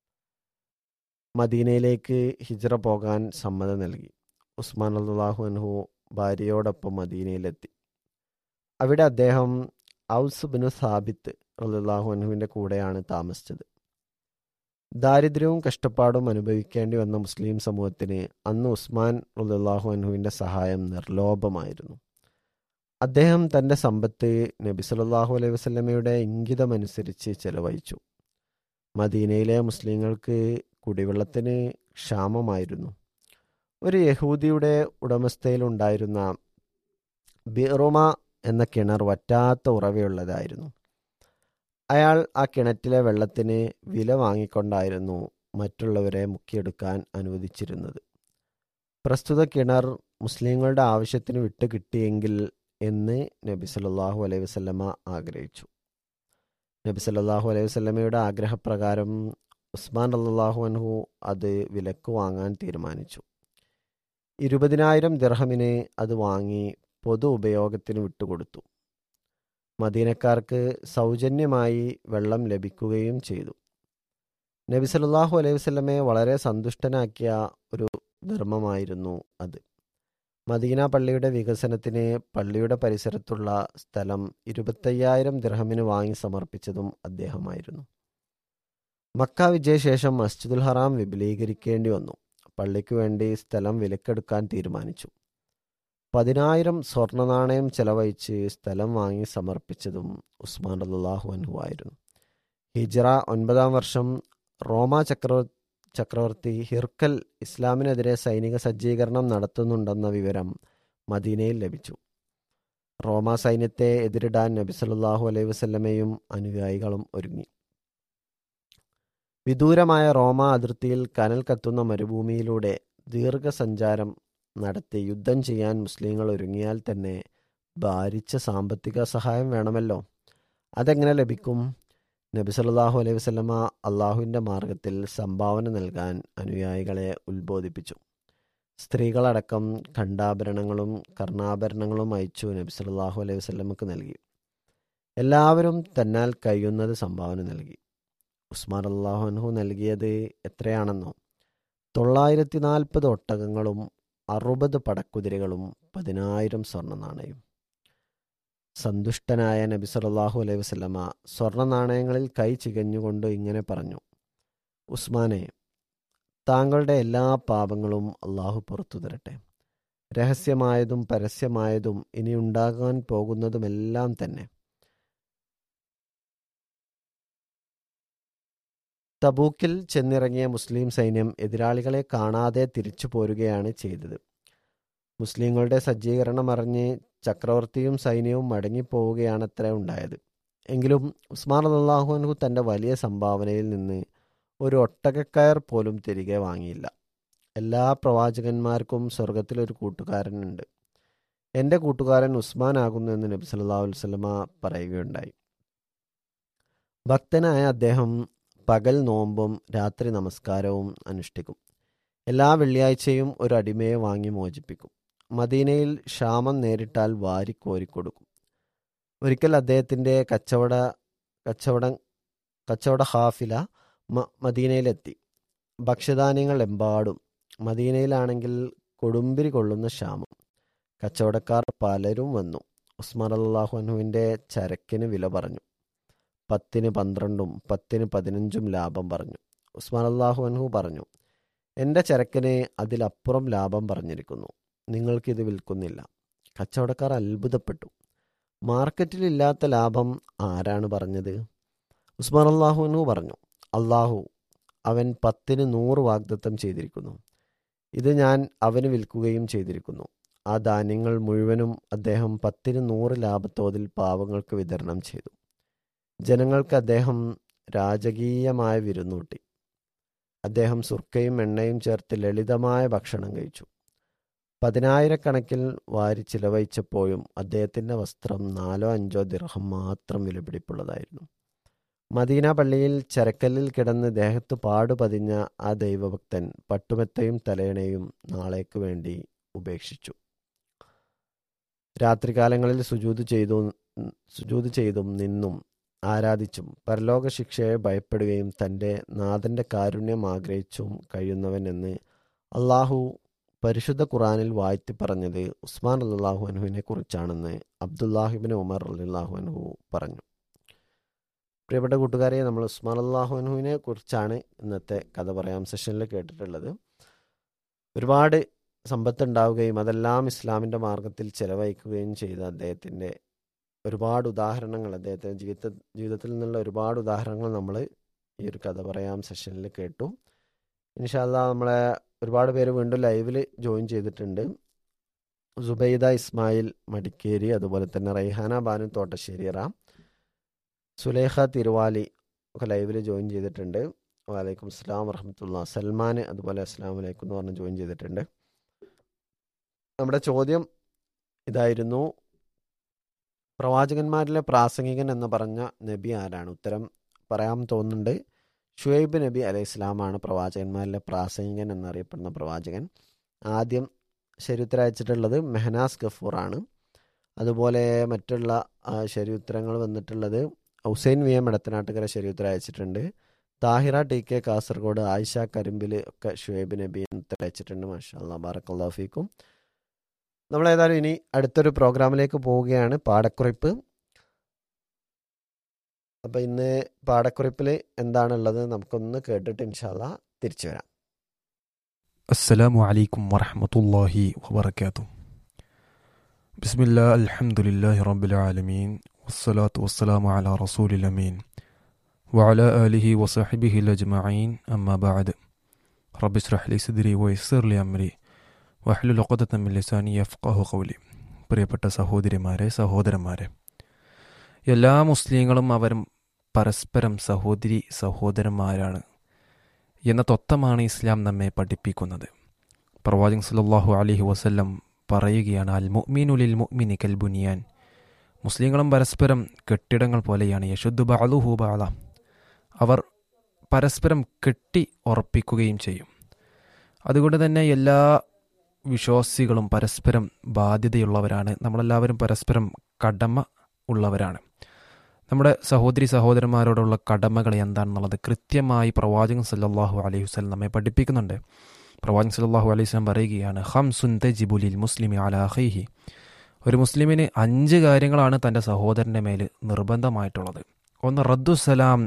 മദീനയിലേക്ക് ഹിജ്റ പോകാൻ സമ്മതം നൽകി ഉസ്മാൻ അള്ളാഹു അൻഹു ഭാര്യയോടൊപ്പം മദീനയിലെത്തി അവിടെ അദ്ദേഹം ഔസ് ബിനു സാബിത്ത് അള്ളാഹു അൻഹുവിൻ്റെ കൂടെയാണ് താമസിച്ചത് ദാരിദ്ര്യവും കഷ്ടപ്പാടും അനുഭവിക്കേണ്ടി വന്ന മുസ്ലിം സമൂഹത്തിന് അന്ന് ഉസ്മാൻ അള്ളാഹു അൻഹുവിൻ്റെ സഹായം നിർലോഭമായിരുന്നു അദ്ദേഹം തൻ്റെ സമ്പത്ത് നബി സല്ലല്ലാഹു അലൈഹി വസല്ലമയുടെ ഇംഗിതമനുസരിച്ച് ചെലവഴിച്ചു മദീനയിലെ മുസ്ലിങ്ങൾക്ക് കുടിവെള്ളത്തിന് ക്ഷാമമായിരുന്നു ഒരു യഹൂദിയുടെ ഉടമസ്ഥയിലുണ്ടായിരുന്ന ബിറുമ എന്ന കിണർ വറ്റാത്ത ഉറവയുള്ളതായിരുന്നു അയാൾ ആ കിണറ്റിലെ വെള്ളത്തിന് വില വാങ്ങിക്കൊണ്ടായിരുന്നു മറ്റുള്ളവരെ മുക്കിയെടുക്കാൻ അനുവദിച്ചിരുന്നത് പ്രസ്തുത കിണർ മുസ്ലിങ്ങളുടെ ആവശ്യത്തിന് വിട്ടു കിട്ടിയെങ്കിൽ എന്ന് നബി സല്ലല്ലാഹു അലൈഹി വസല്ലമ ആഗ്രഹിച്ചു നബി സല്ലല്ലാഹു അലൈഹി വസല്ലമയുടെ ആഗ്രഹപ്രകാരം ഉസ്മാൻ അള്ളാഹു അൻഹു അത് വിലക്ക് വാങ്ങാൻ തീരുമാനിച്ചു ഇരുപതിനായിരം ദിർഹമിന് അത് വാങ്ങി പൊതു ഉപയോഗത്തിന് വിട്ടുകൊടുത്തു മദീനക്കാർക്ക് സൗജന്യമായി വെള്ളം ലഭിക്കുകയും ചെയ്തു നബി സല്ലല്ലാഹു അലൈഹി വസല്ലമയെ വളരെ സന്തുഷ്ടനാക്കിയ ഒരു ധർമ്മമായിരുന്നു അത് മദീന പള്ളിയുടെ വികസനത്തിന് പള്ളിയുടെ പരിസരത്തുള്ള സ്ഥലം ഇരുപത്തയ്യായിരം ദിർഹമിന് വാങ്ങി സമർപ്പിച്ചതും അദ്ദേഹമായിരുന്നു മക്ക വിജയശേഷം മസ്ജിദുൽ ഹറാം വിപുലീകരിക്കേണ്ടി വന്നു പള്ളിക്ക് വേണ്ടി സ്ഥലം വിലക്കെടുക്കാൻ തീരുമാനിച്ചു പതിനായിരം സ്വർണ്ണ നാണയം ചെലവഴിച്ച് സ്ഥലം വാങ്ങി സമർപ്പിച്ചതും ഉസ്മാൻ അള്ളാഹു അൻഹു ആയിരുന്നു ഹിജ്റ ഒൻപതാം വർഷം റോമ ചക്ര ചക്രവർത്തി ഹിർക്കൽ ഇസ്ലാമിനെതിരെ സൈനിക സജ്ജീകരണം നടത്തുന്നുണ്ടെന്ന വിവരം മദീനയിൽ ലഭിച്ചു റോമ സൈന്യത്തെ എതിരിടാൻ നബി സല്ലല്ലാഹു അലൈഹി വസല്ലമയും അനുയായികളും ഒരുങ്ങി വിദൂരമായ റോമ അതിർത്തിയിൽ കനൽ കത്തുന്ന മരുഭൂമിയിലൂടെ ദീർഘസഞ്ചാരം നടത്തി യുദ്ധം ചെയ്യാൻ മുസ്ലിങ്ങൾ ഒരുങ്ങിയാൽ തന്നെ ഭാരിച്ച സാമ്പത്തിക സഹായം വേണമല്ലോ അതെങ്ങനെ ലഭിക്കും നബി സല്ലല്ലാഹു അലൈഹി വസല്ലമ അള്ളാഹുവിൻ്റെ മാർഗത്തിൽ സംഭാവന നൽകാൻ അനുയായികളെ ഉത്ബോധിപ്പിച്ചു സ്ത്രീകളടക്കം ഖണ്ഡാഭരണങ്ങളും കർണാഭരണങ്ങളും അയച്ചു നബി സല്ലല്ലാഹു അലൈഹി വസല്ലമക്ക് നൽകി എല്ലാവരും തന്നാൽ കഴിയുന്നത് സംഭാവന നൽകി ഉസ്മാൻ അള്ളാഹു അൻഹു നൽകിയത് എത്രയാണെന്നോ തൊള്ളായിരത്തി നാൽപ്പത് ഒട്ടകങ്ങളും അറുപത് പടക്കുതിരകളും പതിനായിരം സ്വർണ്ണ നാണയം സന്തുഷ്ടനായ നബി സല്ലല്ലാഹു അലൈഹി വസല്ലമ സ്വർണ്ണ നാണയങ്ങളിൽ കൈ ചികഞ്ഞുകൊണ്ട് ഇങ്ങനെ പറഞ്ഞു ഉസ്മാനെ താങ്കളുടെ എല്ലാ പാപങ്ങളും അള്ളാഹു പുറത്തു തരട്ടെ രഹസ്യമായതും പരസ്യമായതും ഇനി ഉണ്ടാകാൻ പോകുന്നതുമെല്ലാം തന്നെ തബൂക്കിൽ ചെന്നിറങ്ങിയ മുസ്ലിം സൈന്യം എതിരാളികളെ കാണാതെ തിരിച്ചു പോരുകയാണ് ചെയ്തത് മുസ്ലിങ്ങളുടെ സജ്ജീകരണം അറിഞ്ഞ് ചക്രവർത്തിയും സൈന്യവും മടങ്ങിപ്പോവുകയാണത്ര ഉണ്ടായത് എങ്കിലും ഉസ്മാൻ അള്ളാഹു അൻഹു തൻ്റെ വലിയ സംഭാവനയിൽ നിന്ന് ഒരു ഒട്ടകക്കയർ പോലും തിരികെ വാങ്ങിയില്ല എല്ലാ പ്രവാചകന്മാർക്കും സ്വർഗത്തിലൊരു കൂട്ടുകാരനുണ്ട് എൻ്റെ കൂട്ടുകാരൻ ഉസ്മാൻ ആകുന്നു എന്ന് നബി സല്ലല്ലാഹു അലൈഹി വസല്ലമ പറയുകയുണ്ടായി ഭക്തനായ അദ്ദേഹം പകൽ നോമ്പും രാത്രി നമസ്കാരവും അനുഷ്ഠിക്കും എല്ലാ വെള്ളിയാഴ്ചയും ഒരു അടിമയെ വാങ്ങി മോചിപ്പിക്കും മദീനയിൽ ക്ഷാമം നേരിട്ടാൽ വാരിക്കോരിക്കൊടുക്കും ഒരിക്കൽ അദ്ദേഹത്തിൻ്റെ കച്ചവട കച്ചവടം കച്ചവട ഹാഫില മ മദീനയിലെത്തി ഭക്ഷ്യധാന്യങ്ങൾ എമ്പാടും മദീനയിലാണെങ്കിൽ കൊടുമ്പിരി കൊള്ളുന്ന ക്ഷാമം കച്ചവടക്കാർ പലരും വന്നു ഉസ്മാൻ അള്ളാഹു അനുവിൻ്റെ ചരക്കിന് വില പറഞ്ഞു പത്തിന് പന്ത്രണ്ടും പത്തിന് പതിനഞ്ചും ലാഭം പറഞ്ഞു ഉസ്മാൻ അള്ളാഹു അൻഹു പറഞ്ഞു എൻ്റെ ചരക്കിന് അതിലപ്പുറം ലാഭം പറഞ്ഞിരിക്കുന്നു നിങ്ങൾക്കിത് വിൽക്കുന്നില്ല കച്ചവടക്കാർ അത്ഭുതപ്പെട്ടു മാർക്കറ്റിലില്ലാത്ത ലാഭം ആരാണ് പറഞ്ഞത് ഉസ്മാൻ അള്ളാഹു അൻഹു പറഞ്ഞു അള്ളാഹു അവൻ പത്തിന് നൂറ് വാഗ്ദത്തം ചെയ്തിരിക്കുന്നു ഇത് ഞാൻ അവന് വിൽക്കുകയും ചെയ്തിരിക്കുന്നു ആ ധാന്യങ്ങൾ മുഴുവനും അദ്ദേഹം പത്തിന് നൂറ് ലാഭത്തോതിൽ പാവങ്ങൾക്ക് വിതരണം ചെയ്തു ജനങ്ങൾക്ക് അദ്ദേഹം രാജകീയമായ വിരുന്നൂട്ടി അദ്ദേഹം സുർക്കയും എണ്ണയും ചേർത്ത് ലളിതമായ ഭക്ഷണം കഴിച്ചു പതിനായിരക്കണക്കിൽ വാരി ചിലവഴിച്ചപ്പോഴും അദ്ദേഹത്തിൻ്റെ വസ്ത്രം നാലോ അഞ്ചോ ദിർഹം മാത്രം വിലപിടിപ്പുള്ളതായിരുന്നു മദീന പള്ളിയിൽ ചരക്കല്ലിൽ കിടന്ന് ദേഹത്ത് പാടുപതിഞ്ഞ ആ ദൈവഭക്തൻ പട്ടുമെത്തയും തലയണയും നാളേക്ക് വേണ്ടി ഉപേക്ഷിച്ചു രാത്രികാലങ്ങളിൽ സുജൂത് ചെയ്തു സുജൂത് ചെയ്തും നിന്നും ആരാധിച്ചും പരലോക ശിക്ഷയെ ഭയപ്പെടുകയും തൻ്റെ നാഥൻ്റെ കാരുണ്യം ആഗ്രഹിച്ചും കഴിയുന്നവൻ എന്ന് അള്ളാഹു പരിശുദ്ധ ഖുറാനിൽ വാഴ്ത്തി പറഞ്ഞത് ഉസ്മാൻ അല്ലാഹു അൻഹുവിനെ കുറിച്ചാണെന്ന് അബ്ദുല്ലാഹിബിൻ ഉമർ അല്ലാഹു അൻഹു പറഞ്ഞു പ്രിയപ്പെട്ട കൂട്ടുകാരെ നമ്മൾ ഉസ്മാൻ അള്ളാഹു അൻഹുവിനെ കുറിച്ചാണ് ഇന്നത്തെ കഥ പറയാം സെഷനിൽ കേട്ടിട്ടുള്ളത് ഒരുപാട് സമ്പത്ത് ഉണ്ടാവുകയും അതെല്ലാം ഇസ്ലാമിൻ്റെ മാർഗത്തിൽ ചെലവഴിക്കുകയും ചെയ്ത അദ്ദേഹത്തിൻ്റെ ഒരുപാട് ഉദാഹരണങ്ങൾ അദ്ദേഹത്തിൻ്റെ ജീവിത ജീവിതത്തിൽ നിന്നുള്ള ഒരുപാട് ഉദാഹരണങ്ങൾ നമ്മൾ ഈ ഒരു കഥ പറയാം സെഷനിൽ കേട്ടു ഇൻഷാല്ല നമ്മളെ ഒരുപാട് പേര് വീണ്ടും ലൈവിൽ ജോയിൻ ചെയ്തിട്ടുണ്ട് സുബൈദ ഇസ്മായിൽ മടിക്കേരി അതുപോലെ തന്നെ റൈഹാന ബാനു തോട്ടശ്ശേരി റാം സുലേഖ തിരുവാലി ഒക്കെ ലൈവിൽ ജോയിൻ ചെയ്തിട്ടുണ്ട് വാലൈക്കും അസ്സാം വറഹമത്തുള്ള സൽമാൻ അതുപോലെ അസ്സാം വലൈക്കും എന്ന് പറഞ്ഞ് ജോയിൻ ചെയ്തിട്ടുണ്ട് നമ്മുടെ ചോദ്യം ഇതായിരുന്നു പ്രവാചകന്മാരിലെ പ്രാസംഗികൻ എന്ന് പറഞ്ഞ നബി ആരാണ് ഉത്തരം പറയാൻ തോന്നുന്നുണ്ട് ഷുഹൈബ് നബി അലൈഹി ഇസ്ലാമാണ് പ്രവാചകന്മാരിലെ പ്രാസംഗികൻ എന്നറിയപ്പെടുന്ന പ്രവാചകൻ ആദ്യം ശരിയുത്തരം അയച്ചിട്ടുള്ളത് മെഹനാസ് ഗഫൂറാണ് അതുപോലെ മറ്റുള്ള ശരിയുത്തരങ്ങൾ വന്നിട്ടുള്ളത് ഹുസൈൻ വി എം എടത്തനാട്ടുകര ശരിയുത്തരം അയച്ചിട്ടുണ്ട് താഹിറ ടി കെ കാസർഗോഡ് ആയിഷ കരിമ്പിൽ ഒക്കെ ഷുഹൈബ് നബി ഉത്തരം അയച്ചിട്ടുണ്ട് മാഷാ അല്ലാ ബാറക്കല്ലാഫിക്കും നമ്മൾ ഏതായാലും ഇനി അടുത്തൊരു പ്രോഗ്രാമിലേക്ക് പോവുകയാണ് പാടക്കുറിപ്പ് അപ്പോൾ ഇന്ന് പാടക്കുറിപ്പിൽ എന്താണുള്ളത് നമുക്കൊന്ന് കേട്ടിട്ട് ഇൻഷാല്ല തിരിച്ചു വരാം السلام عليكم ورحمة الله وبركاته بسم الله الحمد لله رب العالمين والصلاة والسلام على رسول الأمين وعلى آله وصحبه الأجمعين أما بعد رب اشرح لي صدري ويسر لي أمري വഹ്ലുൽ ഉഖദത മിൻ ലിസാനി യഫ്ഖഹു ഖൗലി പ്രിയപ്പെട്ട സഹോദരിമാരെ സഹോദരന്മാരെ എല്ലാ മുസ്ലിങ്ങളും അവരും പരസ്പരം സഹോദരി സഹോദരന്മാരാണ് എന്ന തത്വമാണ് ഇസ്ലാം നമ്മെ പഠിപ്പിക്കുന്നത് പ്രവാചകൻ സല്ലല്ലാഹു അലൈഹി വസല്ലം പറയുകയാണ് അൽ മുഅ്മിനുലിൽ മുഅ്മിനി കൽ ബുനിയാൻ മുസ്ലിങ്ങളും പരസ്പരം കെട്ടിടങ്ങൾ പോലെയാണ് യശുദ്ധു ബഅലുഹു ബഅല അവർ പരസ്പരം കെട്ടി ഉറപ്പിക്കുകയും ചെയ്യും അതുകൊണ്ട് തന്നെ എല്ലാ വിശ്വാസികളും പരസ്പരം ബാധ്യതയുള്ളവരാണ് നമ്മളെല്ലാവരും പരസ്പരം കടമ ഉള്ളവരാണ് നമ്മുടെ സഹോദരി സഹോദരന്മാരോടുള്ള കടമകൾ എന്താണെന്നുള്ളത് കൃത്യമായി പ്രവാചകൻ സല്ലല്ലാഹു അലൈഹി വസല്ലം നമ്മെ പഠിപ്പിക്കുന്നുണ്ട് പ്രവാചകൻ സല്ലല്ലാഹു അലൈഹി വസല്ലം പറയുകയാണ് ഹംസുൻ തജിബുലിൽ മുസ്ലിമി അലാഹൈഹി ഒരു മുസ്ലിമിന് അഞ്ച് കാര്യങ്ങളാണ് തൻ്റെ സഹോദരൻ്റെ മേൽ നിർബന്ധമായിട്ടുള്ളത് ഒന്ന് റദ്ദു സലാം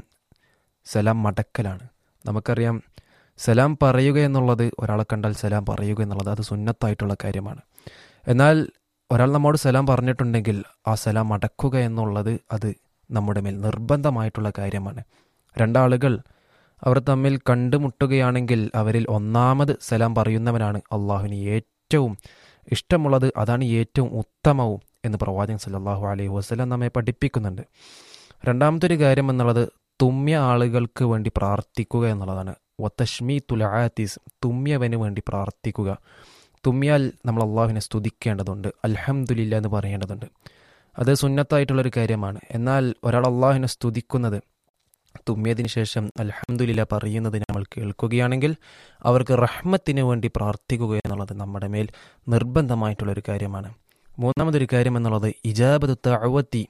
സലാം മടക്കലാണ് നമുക്കറിയാം സലാം പറയുക എന്നുള്ളത് ഒരാളെ കണ്ടാൽ സലാം പറയുക എന്നുള്ളത് അത് സുന്നത്തായിട്ടുള്ള കാര്യമാണ് എന്നാൽ ഒരാൾ നമ്മോട് സലാം പറഞ്ഞിട്ടുണ്ടെങ്കിൽ ആ സലാം അടക്കുക എന്നുള്ളത് അത് നമ്മുടെ മേൽ നിർബന്ധമായിട്ടുള്ള കാര്യമാണ് രണ്ടാളുകൾ അവർ തമ്മിൽ കണ്ടുമുട്ടുകയാണെങ്കിൽ അവരിൽ ഒന്നാമത് സലാം പറയുന്നവനാണ് അള്ളാഹുവിന് ഏറ്റവും ഇഷ്ടമുള്ളത് അതാണ് ഏറ്റവും ഉത്തമവും എന്ന് പ്രവാചകൻ സല്ലല്ലാഹു അലൈഹി വസല്ലം നമ്മെ പഠിപ്പിക്കുന്നുണ്ട് രണ്ടാമത്തെ ഒരു കാര്യം എന്നുള്ളത് തുമ്യ ആളുകൾക്ക് വേണ്ടി പ്രാർത്ഥിക്കുക എന്നുള്ളതാണ് വത്തഷ്മി തുലാത്തീസ് തുമ്യവന് വേണ്ടി പ്രാർത്ഥിക്കുക തുമ്മിയാൽ നമ്മൾ അള്ളാഹുവിനെ സ്തുതിക്കേണ്ടതുണ്ട് അൽഹംദുലില്ല എന്ന് പറയേണ്ടതുണ്ട് അത് സുന്നത്തായിട്ടുള്ളൊരു കാര്യമാണ് എന്നാൽ ഒരാൾ അള്ളാഹുവിനെ സ്തുതിക്കുന്നത് തുമ്മിയതിനു ശേഷം അൽഹംദുലില്ല പറയുന്നത് നമ്മൾ കേൾക്കുകയാണെങ്കിൽ അവർക്ക് റഹ്മത്തിന് വേണ്ടി പ്രാർത്ഥിക്കുക എന്നുള്ളത് നമ്മുടെ മേൽ നിർബന്ധമായിട്ടുള്ളൊരു കാര്യമാണ് മൂന്നാമതൊരു കാര്യം എന്നുള്ളത് ഇജാബത്ത് തഅവത്തി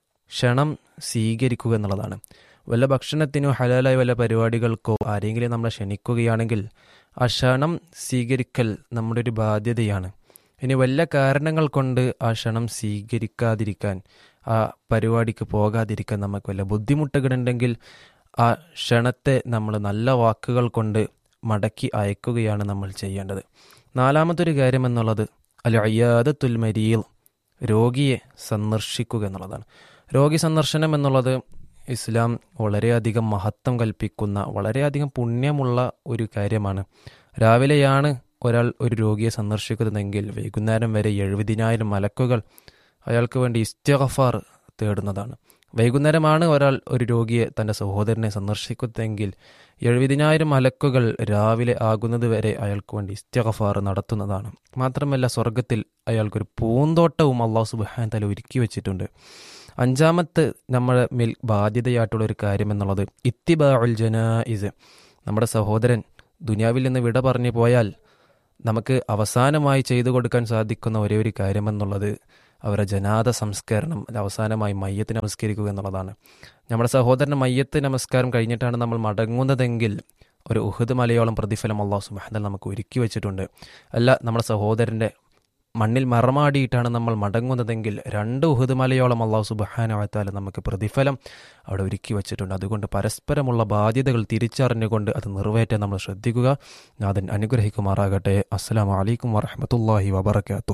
ക്ഷണം സ്വീകരിക്കുക എന്നുള്ളതാണ് വല്ല ഭക്ഷണത്തിനോ ഹലാലായ വല്ല പരിപാടികൾക്കോ ആരെങ്കിലും നമ്മളെ ക്ഷണിക്കുകയാണെങ്കിൽ ആ ക്ഷണം സ്വീകരിക്കൽ നമ്മുടെ ഒരു ബാധ്യതയാണ് ഇനി വല്ല കാരണങ്ങൾ കൊണ്ട് ആ ക്ഷണം സ്വീകരിക്കാതിരിക്കാൻ ആ പരിപാടിക്ക് പോകാതിരിക്കാൻ നമുക്ക് വല്ല ബുദ്ധിമുട്ടുകളുണ്ടെങ്കിൽ ആ ക്ഷണത്തെ നമ്മൾ നല്ല വാക്കുകൾ കൊണ്ട് മടക്കി അയക്കുകയാണ് നമ്മൾ ചെയ്യേണ്ടത് നാലാമതൊരു കാര്യം എന്നുള്ളത് അല്ല അയ്യാദത്തുൽ മരീൽ രോഗിയെ സന്ദർശിക്കുക എന്നുള്ളതാണ് രോഗി സന്ദർശനം എന്നുള്ളത് ഇസ്ലാം വളരെയധികം മഹത്വം കൽപ്പിക്കുന്ന വളരെയധികം പുണ്യമുള്ള ഒരു കാര്യമാണ് രാവിലെയാണ് ഒരാൾ ഒരു രോഗിയെ സന്ദർശിക്കുന്നതെങ്കിൽ വൈകുന്നേരം വരെ എഴുപതിനായിരം മലക്കുകൾ അയാൾക്ക് വേണ്ടി ഇസ്തിഗഫാർ തേടുന്നതാണ് വൈകുന്നേരമാണ് ഒരാൾ ഒരു രോഗിയെ തൻ്റെ സഹോദരനെ സന്ദർശിക്കുന്നതെങ്കിൽ എഴുപതിനായിരം മലക്കുകൾ രാവിലെ ആകുന്നത് വരെ അയാൾക്ക് വേണ്ടി ഇസ്തിഗഫാർ നടത്തുന്നതാണ് മാത്രമല്ല സ്വർഗത്തിൽ അയാൾക്കൊരു പൂന്തോട്ടവും അള്ളാഹു സുബാൻ തല ഒരുക്കി വെച്ചിട്ടുണ്ട് അഞ്ചാമത്തെ നമ്മുടെ മേൽ ബാധ്യതയായിട്ടുള്ള ഒരു കാര്യം എന്നുള്ളത് ഇത്തിബാഉൽ ജനായിസ് നമ്മുടെ സഹോദരൻ ദുനിയാവിൽ നിന്ന് വിട പറഞ്ഞു പോയാൽ നമുക്ക് അവസാനമായി ചെയ്തു കൊടുക്കാൻ സാധിക്കുന്ന ഒരേ ഒരു കാര്യമെന്നുള്ളത് അവരുടെ ജനാദ സംസ്കരണം അത് അവസാനമായി മയ്യത്ത് നമസ്കരിക്കുക എന്നുള്ളതാണ് നമ്മുടെ സഹോദരന് മയ്യത്ത് നമസ്കാരം കഴിഞ്ഞിട്ടാണ് നമ്മൾ മടങ്ങുന്നതെങ്കിൽ ഒരു ഉഹദ് മലയോളം പ്രതിഫലം അള്ളാഹു സുബാദൽ നമുക്ക് ഒരുക്കി വെച്ചിട്ടുണ്ട് അല്ല നമ്മുടെ സഹോദരൻ്റെ മണ്ണിൽ മറമാടിയിട്ടാണ് നമ്മൾ മടങ്ങുന്നതെങ്കിൽ രണ്ട് ഉഹദ് മലയോളം അള്ളാഹു സുബഹാനവത്താൽ നമുക്ക് പ്രതിഫലം അവിടെ ഒരുക്കി വച്ചിട്ടുണ്ട് അതുകൊണ്ട് പരസ്പരമുള്ള ബാധ്യതകൾ തിരിച്ചറിഞ്ഞുകൊണ്ട് അത് നിറവേറ്റാൻ നമ്മൾ ശ്രദ്ധിക്കുക നാഥൻ അനുഗ്രഹിക്കുമാറാകട്ടെ അസ്സാം വലൈക്കും വറഹമത്തല്ലാഹി വബർക്കാത്തു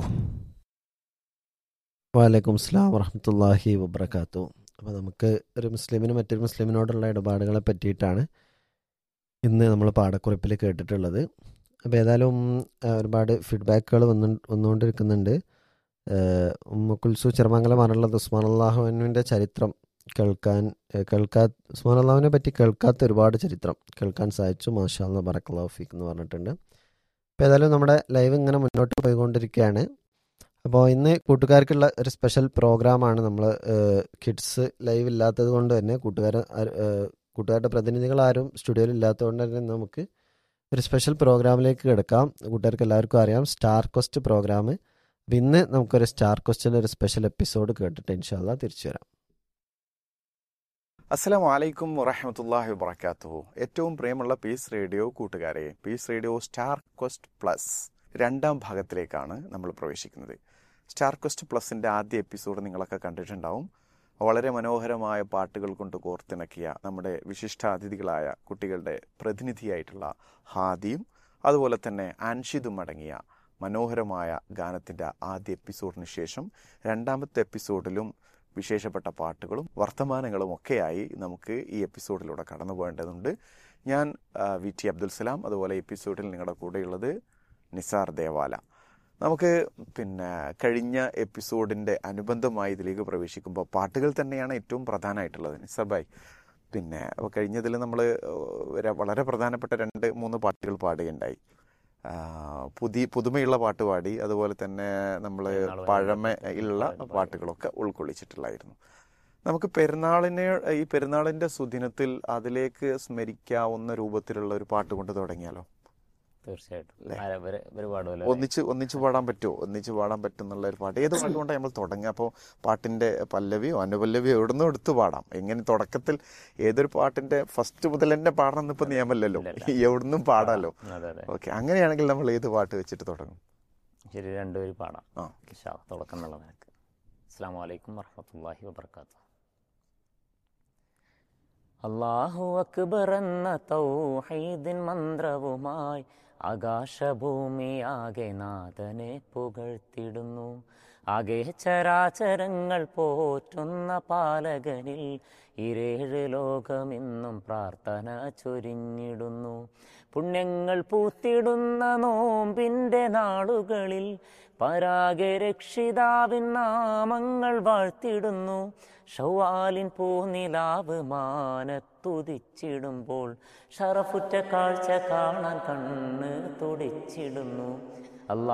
വാലൈക്കും സ്ലാം വറഹമത്തല്ലാഹി വബർക്കാത്തു അപ്പോൾ നമുക്ക് ഒരു മുസ്ലിമിന് മറ്റൊരു മുസ്ലിമിനോടുള്ള ഇടപാടുകളെ പറ്റിയിട്ടാണ് ഇന്ന് നമ്മൾ പാഠക്കുറിപ്പിൽ കേട്ടിട്ടുള്ളത് അപ്പോൾ ഏതായാലും ആ, ഒരുപാട് ഫീഡ്ബാക്കുകൾ വന്നു വന്നുകൊണ്ടിരിക്കുന്നുണ്ട് ഏഹ്, ഉമ്മ കുൽസു ചെറുമംഗലം അറിയുള്ളത് ഉസ്മാൻ അള്ളാഹുവിൻ്റെ ചരിത്രം കേൾക്കാൻ ഏഹ്, കേൾക്കാ ഉസ്മാൻ അള്ളാഹുവിനെ പറ്റി കേൾക്കാത്ത ഒരുപാട് ചരിത്രം കേൾക്കാൻ സാധിച്ചു മാഷാ അല്ലാ ബറക്കല്ലാഫിക്ക് എന്ന് പറഞ്ഞിട്ടുണ്ട് അപ്പോൾ ഏതായാലും നമ്മുടെ ലൈവ് ഇങ്ങനെ മുന്നോട്ട് പോയിക്കൊണ്ടിരിക്കുകയാണ് അപ്പോൾ ഇന്ന് കൂട്ടുകാർക്കുള്ള ഒരു സ്പെഷ്യൽ പ്രോഗ്രാമാണ് നമ്മൾ കിഡ്സ് ലൈവ് ഇല്ലാത്തത് കൊണ്ട് തന്നെ കൂട്ടുകാർ കൂട്ടുകാരുടെ പ്രതിനിധികൾ ആരും സ്റ്റുഡിയോയിൽ ഇല്ലാത്തതുകൊണ്ട് തന്നെ നമുക്ക് ഒരു സ്പെഷ്യൽ പ്രോഗ്രാമിലേക്ക് കിടക്കാം കൂട്ടുകാർക്ക് എല്ലാവർക്കും അറിയാം സ്റ്റാർ ക്വസ്റ്റ് പ്രോഗ്രാം അപ്പം ഇന്ന് നമുക്കൊരു സ്റ്റാർ ക്വസ്റ്റിൻ്റെ ഒരു സ്പെഷ്യൽ എപ്പിസോഡ് കേട്ടിട്ട് ഇൻഷാല്ല തിരിച്ചു വരാം അസ്സലാം വലൈക്കും വറഹമത്തല്ലാഹി വബർക്കാത്തുഹു ഏറ്റവും പ്രിയമുള്ള പീസ് റേഡിയോ കൂട്ടുകാരെ Peace Radio Star Quest Plus രണ്ടാം ഭാഗത്തിലേക്കാണ് നമ്മൾ പ്രവേശിക്കുന്നത് സ്റ്റാർ ക്വസ്റ്റ് പ്ലസിൻ്റെ ആദ്യ എപ്പിസോഡ് നിങ്ങളൊക്കെ കണ്ടിട്ടുണ്ടാവും വളരെ മനോഹരമായ പാട്ടുകൾ കൊണ്ട് കോർത്തിണക്കിയ നമ്മുടെ വിശിഷ്ടാതിഥികളായ കുട്ടികളുടെ പ്രതിനിധിയായിട്ടുള്ള ഹാദിയും അതുപോലെ തന്നെ ആൻഷിദും അടങ്ങിയ മനോഹരമായ ഗാനത്തിൻ്റെ ആദ്യ എപ്പിസോഡിന് ശേഷം രണ്ടാമത്തെ എപ്പിസോഡിലും വിശേഷപ്പെട്ട പാട്ടുകളും വർത്തമാനങ്ങളും ഒക്കെയായി നമുക്ക് ഈ എപ്പിസോഡിലൂടെ കടന്നു പോകേണ്ടതുണ്ട് ഞാൻ ആ, വി ടി അബ്ദുൽ സലാം അതുപോലെ എപ്പിസോഡിൽ നിങ്ങളുടെ കൂടെയുള്ളത് നിസാർ ദേവാല നമുക്ക് പിന്നെ കഴിഞ്ഞ എപ്പിസോഡിൻ്റെ അനുബന്ധമായി ഇതിലേക്ക് പ്രവേശിക്കുമ്പോൾ പാട്ടുകൾ തന്നെയാണ് ഏറ്റവും പ്രധാനമായിട്ടുള്ളത് നിസാർ ഭായ് പിന്നെ അപ്പോൾ കഴിഞ്ഞതിൽ നമ്മൾ വളരെ പ്രധാനപ്പെട്ട രണ്ട് മൂന്ന് പാട്ടുകൾ പാടുകയുണ്ടായി ആ, പുതിയ പുതുമയുള്ള പാട്ട് പാടി അതുപോലെ തന്നെ നമ്മൾ പഴമയുള്ള പാട്ടുകളൊക്കെ ഉൾക്കൊള്ളിച്ചിട്ടുള്ളായിരുന്നു നമുക്ക് പെരുന്നാളിനെ ഈ പെരുന്നാളിന്റെ സുദിനത്തിൽ അതിലേക്ക് സ്മരിക്കാവുന്ന രൂപത്തിലുള്ള ഒരു പാട്ട് കൊണ്ട് തുടങ്ങിയാലോ തീർച്ചയായിട്ടും ആരാ ഇവര് ഇവര് പാടുമല്ലോ ഒന്നിച്ച് ഒന്നിച്ച് പാടാൻ പറ്റുമോ ഒന്നിച്ച് പാടാൻ പറ്റുന്നുള്ള ഒരു പാട്ട് ഏത് പാട്ട് കൊണ്ടാണ് നമ്മൾ തുടങ്ങുക അപ്പോൾ പാട്ടിന്റെ പല്ലവിയോ അനുപല്ലവിയോ എവിടുന്നും എടുത്ത് പാടാം എങ്ങനെ തുടക്കത്തിൽ ഏതൊരു പാട്ടിന്റെ ഫസ്റ്റ് മുതൽ തന്നെ പാടണം എന്നിപ്പോ നിയമമല്ലല്ലോ എവിടുന്നും പാടാലോ അതെ അതെ ഓക്കെ അങ്ങനെയാണെങ്കിൽ നമ്മൾ ഏത് പാട്ട് വെച്ചിട്ട് തുടങ്ങും ശരി രണ്ടുപേരും പാടാം ആ ഇൻഷാ അല്ലാ, തുടക്കം എന്നുള്ള നിനക്ക് അസ്സാം വലൈക്കും വറഹമത്തല്ലാഹി വബർക്കാത്തു അള്ളാഹു അക്ബർ എന്ന തൗഹീദിൻ മന്ത്രവുമായി ആകാശഭൂമിയാകെ നാഥനെ പുകഴ്ത്തിടുന്നു ആകെ ചരാചരങ്ങൾ പോറ്റുന്ന പാലകനിൽ ഇരേഴ് ലോകമെന്നും പ്രാർത്ഥന ചൊരിഞ്ഞിടുന്നു പുണ്യങ്ങൾ പൂത്തിടുന്ന നോമ്പിൻ്റെ നാളുകളിൽ പരാഗെ രക്ഷിതാവിൻ നാമങ്ങൾ വാഴ്ത്തിടുന്നു ഷൗവാലിൻ പൂനിലാവ് മാനത്തുതിച്ചിടുമ്പോൾ ഷറഫുറ്റ കാഴ്ച കാണാൻ കണ്ണ് തുടിച്ചിടുന്നു അല്ലാ